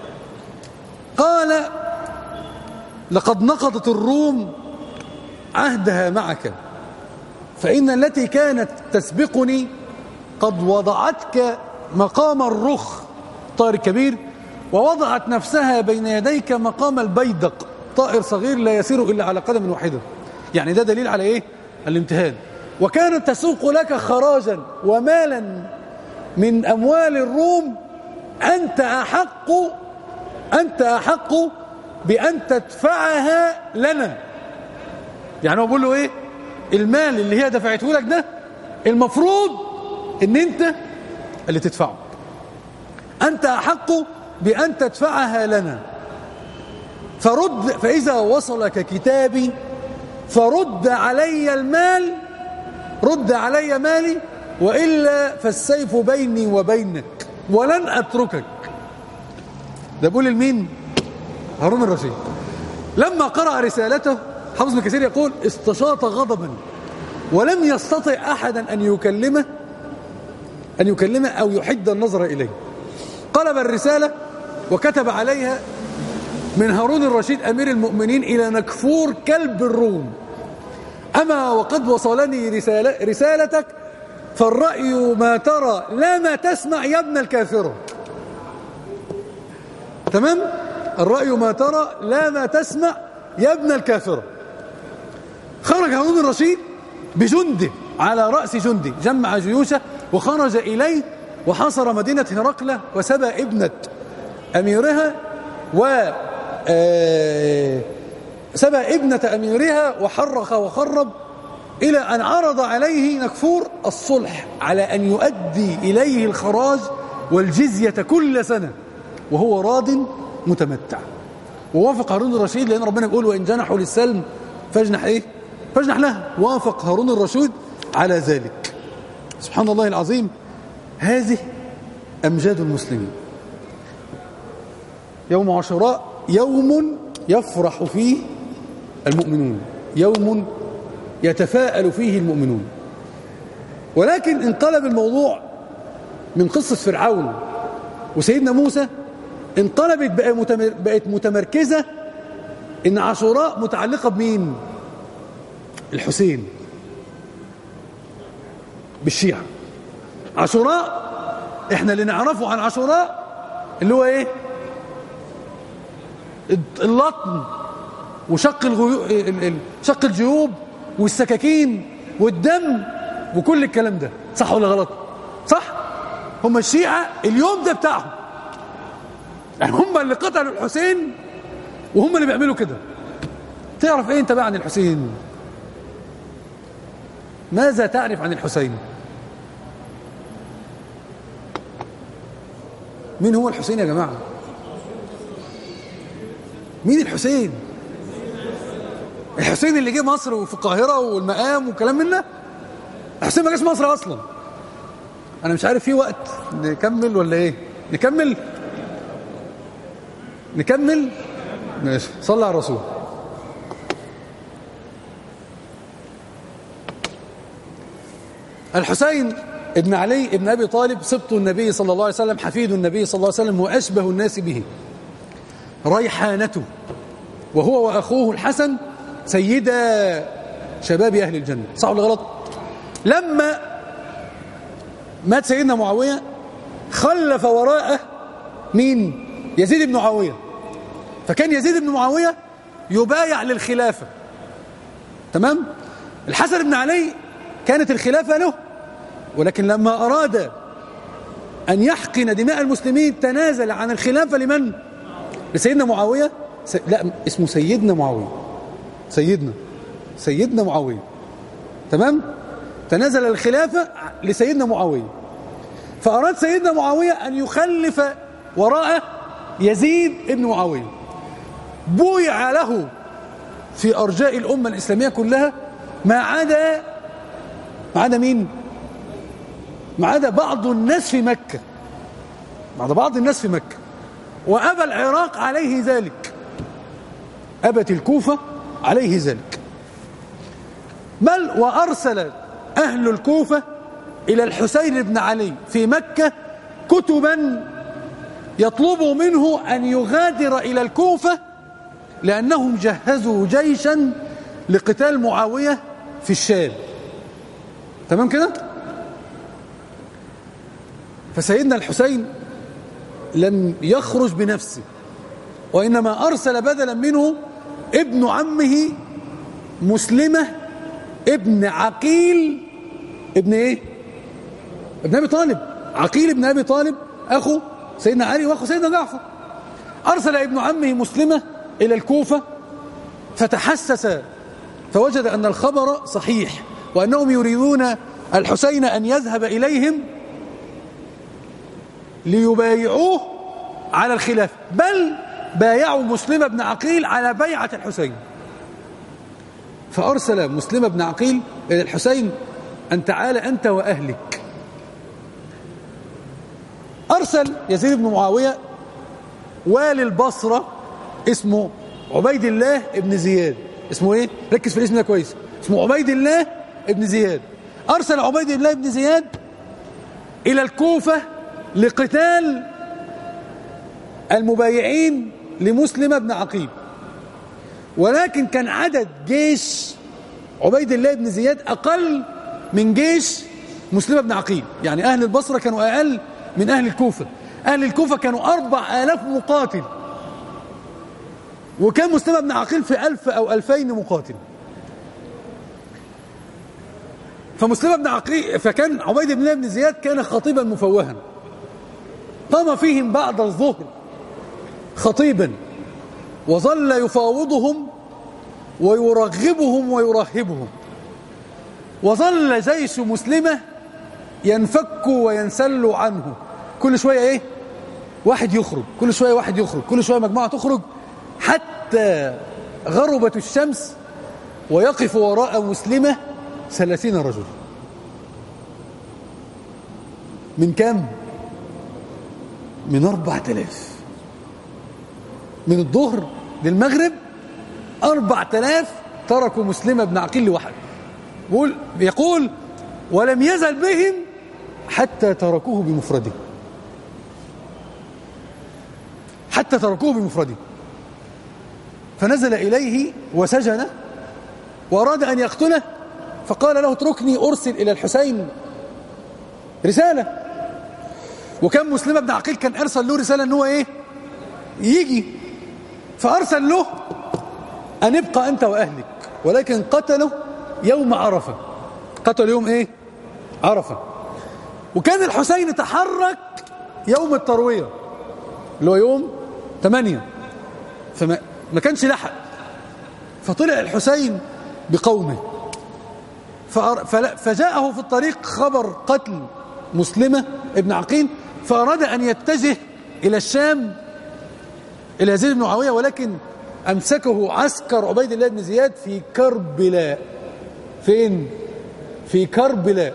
قال لقد نقضت الروم عهدها معك فإن التي كانت تسبقني قد وضعتك مقام الرخ طائر كبير ووضعت نفسها بين يديك مقام البيدق طائر صغير لا يسير إلا على قدم واحدة يعني ده دليل على إيه الامتهان وكانت تسوق لك خراجا ومالا من أموال الروم أنت أحق أنت أحق بأن تدفعها لنا يعني هو بيقول له إيه المال اللي هي دفعته لك ده المفروض ان انت اللي تدفعه انت احق بان تدفعها لنا فرد فاذا وصلك كتابي فرد علي المال رد علي مالي والا فالسيف بيني وبينك ولن اتركك ده بيقول لمين هارون الرشيد لما قرأ رسالته حافظ بن كثير يقول استشاط غضبا ولم يستطع أحدا أن يكلمه أن يكلمه أو يحد النظر إليه قلب الرسالة وكتب عليها من هارون الرشيد أمير المؤمنين إلى نكفور كلب الروم أما وقد وصلني رسالة رسالتك فالرأي ما ترى لا ما تسمع يا ابن الكافرة تمام الرأي ما ترى لا ما تسمع يا ابن الكافرة خرج هارون الرشيد بجنده على رأس جنده جمع جيوشه وخرج إليه وحاصر مدينة هرقلة وسبى ابنة أميرها و سبى ابنة أميرها وحرخ وخرب إلى أن عرض عليه نكفور الصلح على أن يؤدي إليه الخراج والجزية كل سنة وهو راض متمتع ووافق هارون الرشيد لأن ربنا بيقول وإن جنحوا للسلم فاجنح إيه فاجنح له وافق هارون الرشيد على ذلك سبحان الله العظيم هذه أمجاد المسلمين يوم عاشوراء يوم يفرح فيه المؤمنون يوم يتفاءل فيه المؤمنون ولكن انقلب الموضوع من قصة فرعون وسيدنا موسى انقلبت بقى متمر بقت متمركزة ان عاشوراء متعلقة بمين الحسين بالشيعة عاشوراء احنا اللي نعرفه عن عاشوراء اللي هو ايه اللطم وشق الغيو... شق الجيوب والسكاكين والدم وكل الكلام ده صح ولا غلط صح هم الشيعة اليوم ده بتاعهم يعني هم اللي قتلوا الحسين وهم اللي بيعملوا كده تعرف ايه انت بقى عن الحسين ماذا تعرف عن الحسين مين هو الحسين يا جماعة مين الحسين الحسين اللي جه مصر وفي القاهرة والمقام وكلام منا الحسين ما جاش مصر أصلا أنا مش عارف في وقت نكمل ولا إيه نكمل نكمل ماشي صلى على الرسول الحسين ابن علي ابن أبي طالب سبط النبي صلى الله عليه وسلم حفيد النبي صلى الله عليه وسلم وأشبه الناس به ريحانته وهو وأخوه الحسن سيدا شباب أهل الجنة صح ولا غلط لما مات سيدنا معاوية خلف وراءه مين يزيد بن معاوية فكان يزيد بن معاوية يبايع للخلافة تمام الحسن بن علي كانت الخلافة له ولكن لما أراد أن يحقن دماء المسلمين تنازل عن الخلافة لمن؟ لسيدنا معاوية س... لا اسمه سيدنا معاوية سيدنا سيدنا معاوية تمام؟ تنازل الخلافة لسيدنا معاوية فأراد سيدنا معاوية أن يخلف وراءه يزيد ابن معاوية بويع له في أرجاء الأمة الإسلامية كلها ما عدا ما عدا مين؟ ما عدا بعض الناس في مكة ما عدا بعض الناس في مكة وأبى العراق عليه ذلك أبت الكوفة عليه ذلك بل وأرسل أهل الكوفة إلى الحسين بن علي في مكة كتبا يطلب منه أن يغادر إلى الكوفة لأنهم جهزوا جيشا لقتال معاوية في الشام تمام كده فسيدنا الحسين لم يخرج بنفسه وإنما أرسل بدلا منه ابن عمه مسلمة ابن عقيل ابن ايه ابن ابي طالب عقيل ابن ابي طالب اخو سيدنا علي واخو سيدنا جعفر ارسل ابن عمه مسلمة الى الكوفة فتحسس فوجد ان الخبر صحيح وانهم يريدون الحسين ان يذهب اليهم ليبايعوه على الخلافة بل بايعوا مسلم بن عقيل على بيعة الحسين فأرسل مسلم بن عقيل إلى الحسين أن تعال أنت وأهلك أرسل يزيد بن معاوية والي البصرة اسمه عبيد الله ابن زياد اسمه ايه ركز في الاسم ده كويس اسمه عبيد الله ابن زياد أرسل عبيد الله ابن زياد إلى الكوفة لقتال المبايعين لمسلم بن عقيل ولكن كان عدد جيش عبيد الله بن زياد أقل من جيش مسلم بن عقيل يعني أهل البصرة كانوا أقل من أهل الكوفة أهل الكوفة كانوا أربع آلاف مقاتل وكان مسلم بن عقيل في ألف أو ألفين مقاتل فمسلم بن عقيل فكان عبيد الله بن زياد كان خطيبا مفوها قام فيهم بعد الظهر خطيبا وظل يفاوضهم ويرغبهم ويرهبهم وظل جيش مسلمة ينفك وينسل عنه كل شوية ايه واحد يخرج كل شوية واحد يخرج كل شوية مجموعة تخرج حتى غربت الشمس ويقف وراء مسلمة ثلاثين رجل من كم؟ من أربعة آلاف من الظهر للمغرب أربعة آلاف تركوا مسلمة بن عقيل لوحده بيقول, بيقول ولم يزل بهم حتى تركوه بمفرده حتى تركوه بمفرده فنزل إليه وسجنه وأراد أن يقتله فقال له اتركني أرسل إلى الحسين رسالة وكان مسلم بن عقيل كان أرسل له رسالة أنه إيه يجي فأرسل له أن ابقى أنت وأهلك ولكن قتله يوم عرفة قتل يوم إيه عرفة وكان الحسين تحرك يوم التروية اللي هو يوم 8 فما ما كانش لحق فطلع الحسين بقومه فجاءه في الطريق خبر قتل مسلمة ابن عقيل فأراد أن يتجه إلى الشام إلى يزيد بن معاوية ولكن أمسكه عسكر عبيد الله بن زياد في كربلاء فين؟ في كربلاء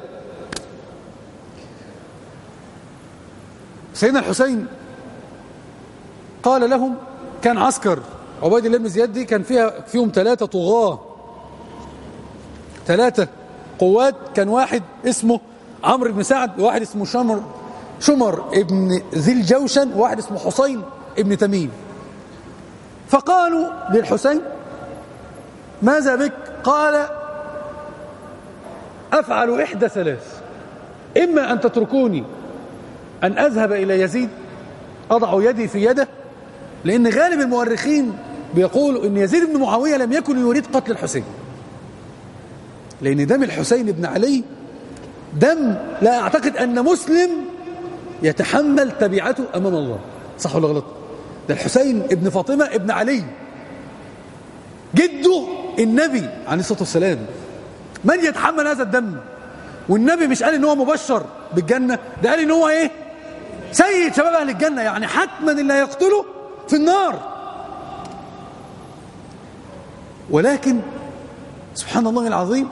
سيدنا الحسين قال لهم كان عسكر عبيد الله بن زياد دي كان فيها فيهم ثلاثة طغاة ثلاثة قوات كان واحد اسمه عمرو بن سعد وواحد اسمه شمر شمر ابن ذي الجوشن وواحد اسمه حسين ابن تميم فقالوا للحسين ماذا بك قال أفعل إحدى ثلاث إما أن تتركوني أن أذهب إلى يزيد أضع يدي في يده لأن غالب المؤرخين بيقولوا أن يزيد بن معاوية لم يكن يريد قتل الحسين لأن دم الحسين بن علي دم لا أعتقد أن مسلم يتحمل تبعته أمام الله صح ولا غلط ده الحسين ابن فاطمة ابن علي جده النبي عليه الصلاة والسلام من يتحمل هذا الدم والنبي مش قال ان هو مبشر بالجنة ده قال ان هو ايه سيد شباب اهل الجنة يعني حتما اللي هيقتله في النار ولكن سبحان الله العظيم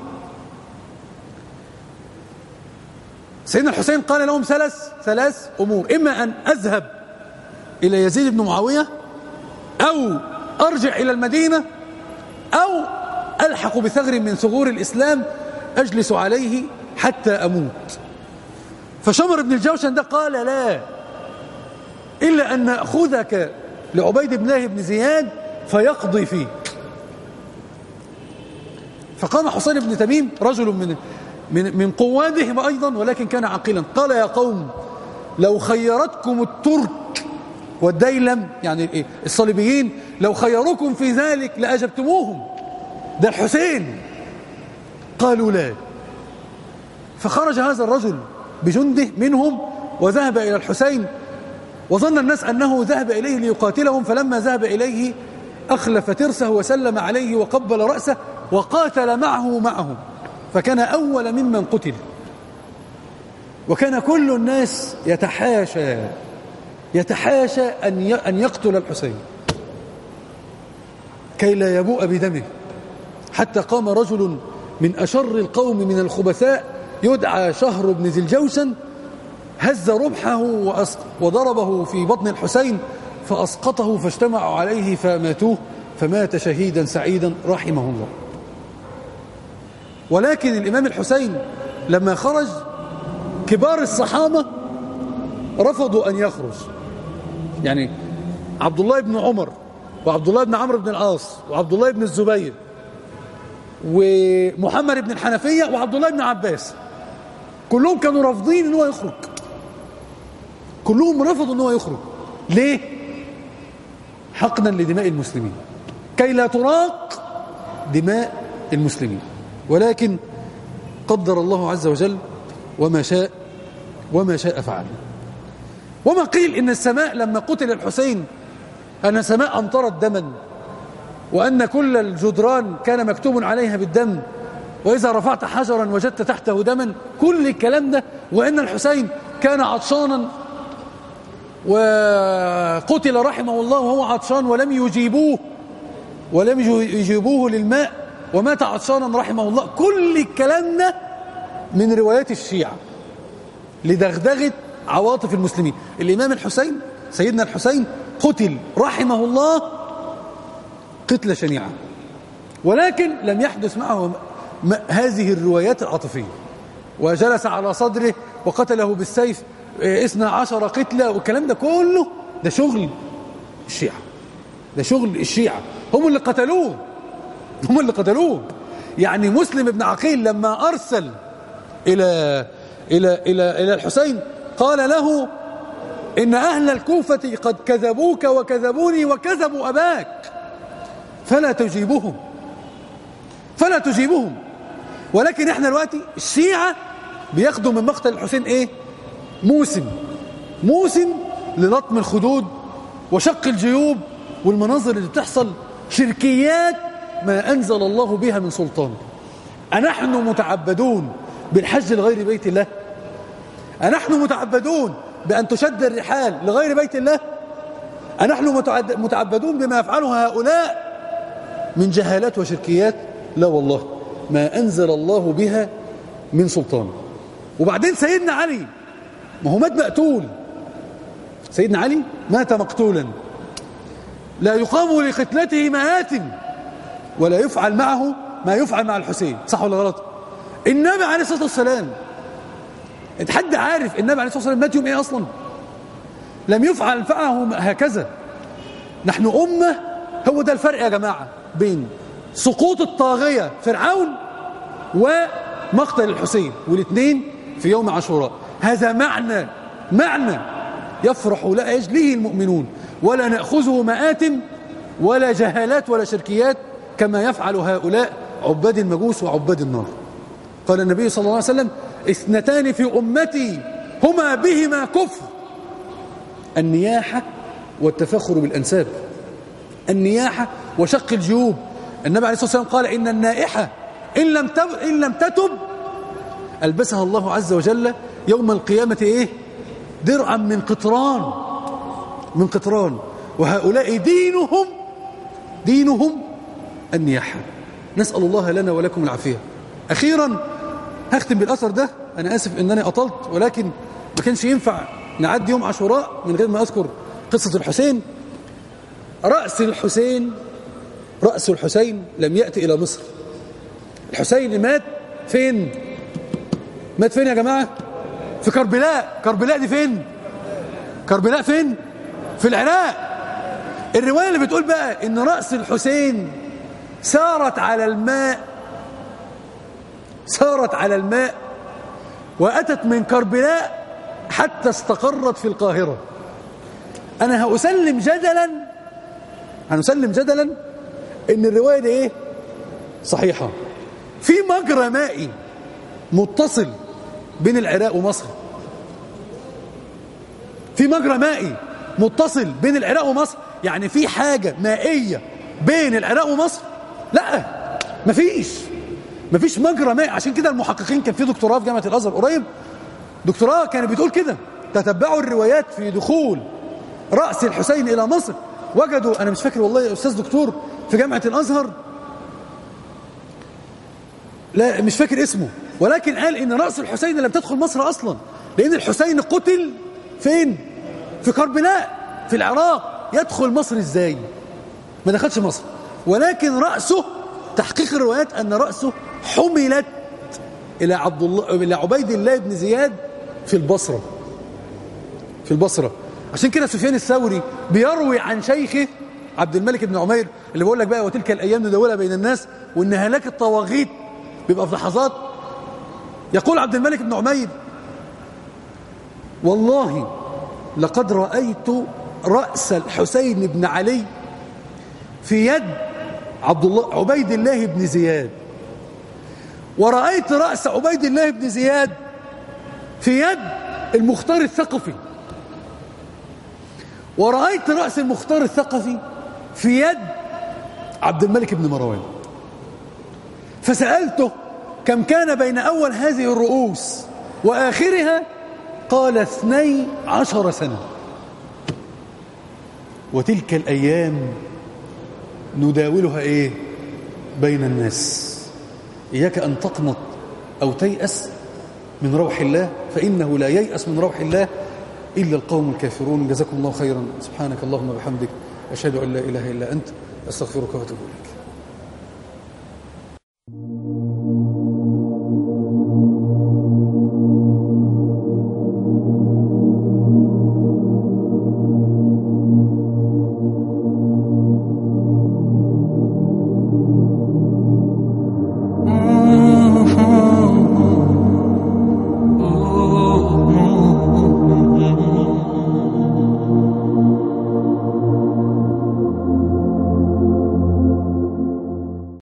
سيدنا الحسين قال لهم ثلاث ثلاث امور اما ان اذهب الى يزيد بن معاويه او ارجع الى المدينه او الحق بثغر من ثغور الاسلام اجلس عليه حتى اموت فشمر بن الجوشن ده قال لا الا ان ناخذك لعبيد بن الله بن زياد فيقضي فيك فقام حسين بن تميم رجل من من من قوادهم ايضا ولكن كان عاقلا قال يا قوم لو خيرتكم الترك والديلم يعني ايه الصليبيين لو خيروكم في ذلك لاجبتموهم ده الحسين قالوا لا فخرج هذا الرجل بجنده منهم وذهب الى الحسين وظن الناس انه ذهب اليه ليقاتلهم فلما ذهب اليه اخلف ترسه وسلم عليه وقبل راسه وقاتل معه معهم فكان أول ممن قتل وكان كل الناس يتحاشى يتحاشى أن أن يقتل الحسين كي لا يبوء بدمه حتى قام رجل من أشر القوم من الخبثاء يدعى شهر بن ذي الجوشن هز رمحه وضربه في بطن الحسين فأسقطه فاجتمعوا عليه فماتوه فمات شهيدا سعيدا رحمه الله ولكن الإمام الحسين لما خرج كبار الصحابة رفضوا أن يخرج يعني عبد الله بن عمر وعبد الله بن عمرو بن العاص وعبد الله بن الزبير ومحمد بن الحنفية وعبد الله بن عباس كلهم كانوا رافضين ان هو يخرج كلهم رفضوا ان هو يخرج ليه حقنا لدماء المسلمين كي لا تراق دماء المسلمين ولكن قدر الله عز وجل وما شاء وما شاء فعل وما قيل إن السماء لما قتل الحسين أن السماء أمطرت دما وأن كل الجدران كان مكتوب عليها بالدم وإذا رفعت حجرا وجدت تحته دما كل الكلام ده وأن الحسين كان عطشانا وقتل رحمه الله وهو عطشان ولم يجيبوه ولم يجيبوه للماء ومات عطشانا رحمه الله كل الكلام ده من روايات الشيعة لدغدغة عواطف المسلمين الإمام الحسين سيدنا الحسين قتل رحمه الله قتلة شنيعة ولكن لم يحدث معه هذه الروايات العاطفية وجلس على صدره وقتله بالسيف اثنى عشر قتلة والكلام ده كله ده شغل الشيعة ده شغل الشيعة هم اللي قتلوه هم اللي قتلوه يعني مسلم بن عقيل لما أرسل إلى إلى إلى إلى الحسين قال له إن أهل الكوفة قد كذبوك وكذبوني وكذبوا أباك فلا تجيبهم فلا تجيبهم ولكن احنا دلوقتي الشيعة بياخدوا من مقتل الحسين ايه موسم موسم للطم الخدود وشق الجيوب والمناظر اللي بتحصل شركيات ما أنزل الله بها من سلطان أنحن متعبدون بالحج لغير بيت الله أنحن متعبدون بأن تشد الرحال لغير بيت الله أنحن متعبدون بما يفعله هؤلاء من جهالات وشركيات لا والله ما أنزل الله بها من سلطان وبعدين سيدنا علي ما هو مات مقتول سيدنا علي مات مقتولا لا يقام لقتلته مآتم ولا يفعل معه ما يفعل مع الحسين صح ولا غلط النبي عليه الصلاة والسلام انت حد عارف النبي عليه الصلاة والسلام مات يوم ايه اصلا لم يفعل معه هكذا نحن أمة هو ده الفرق يا جماعة بين سقوط الطاغية فرعون ومقتل الحسين والاثنين في يوم عاشوراء هذا معنى معنى يفرح لأجله المؤمنون ولا نأخذه مآتم ولا جهالات ولا شركيات كما يفعل هؤلاء عباد المجوس وعباد النار قال النبي صلى الله عليه وسلم اثنتان في أمتي هما بهما كفر النياحة والتفخر بالأنساب النياحة وشق الجيوب النبي عليه الصلاة والسلام قال إن النائحة إن لم, تب إن لم تتب ألبسها الله عز وجل يوم القيامة إيه درعا من قطران من قطران وهؤلاء دينهم دينهم النياحة نسأل الله لنا ولكم العافية أخيرا هختم بالأثر ده أنا آسف أنني أطلت ولكن ما كانش ينفع نعدي يوم عاشوراء من غير ما أذكر قصة الحسين رأس الحسين رأس الحسين لم يأتي إلى مصر الحسين مات فين مات فين يا جماعة في كربلاء كربلاء دي فين كربلاء فين في العراق الرواية اللي بتقول بقى ان رأس الحسين سارت على الماء سارت على الماء وأتت من كربلاء حتى استقرت في القاهرة أنا هأسلم جدلا هنسلم جدلا ان الرواية دي ايه صحيحة في مجرى مائي متصل بين العراق ومصر في مجرى مائي متصل بين العراق ومصر يعني في حاجة مائية بين العراق ومصر لا مفيش مفيش مجرى مائي عشان كده المحققين كان في دكتوراه في جامعة الأزهر قريب دكتوراه كانت بتقول كده تتبعوا الروايات في دخول رأس الحسين إلى مصر وجدوا أنا مش فاكر والله يا أستاذ دكتور في جامعة الأزهر لا مش فاكر اسمه ولكن قال إن رأس الحسين لم تدخل مصر أصلا لأن الحسين قتل فين في كربلاء في العراق يدخل مصر إزاي ما دخلش مصر ولكن رأسه تحقيق الروايات أن رأسه حملت إلى عبد الله إلى عبيد الله بن زياد في البصرة في البصرة عشان كده سفيان الثوري بيروي عن شيخه عبد الملك بن عمير اللي بيقول لك بقى وتلك الايام ندولها بين الناس وان هلاك الطواغيت بيبقى في لحظات يقول عبد الملك بن عمير والله لقد رايت راس الحسين بن علي في يد عبد الله عبيد الله بن زياد ورأيت رأس عبيد الله بن زياد في يد المختار الثقفي ورأيت رأس المختار الثقفي في يد عبد الملك بن مروان فسألته كم كان بين أول هذه الرؤوس وآخرها قال اثني عشر سنة وتلك الأيام نداولها إيه بين الناس إياك أن تقنط أو تيأس من روح الله فإنه لا ييأس من روح الله إلا القوم الكافرون جزاكم الله خيرا سبحانك اللهم وبحمدك أشهد أن لا إله إلا أنت أستغفرك وأتوب إليك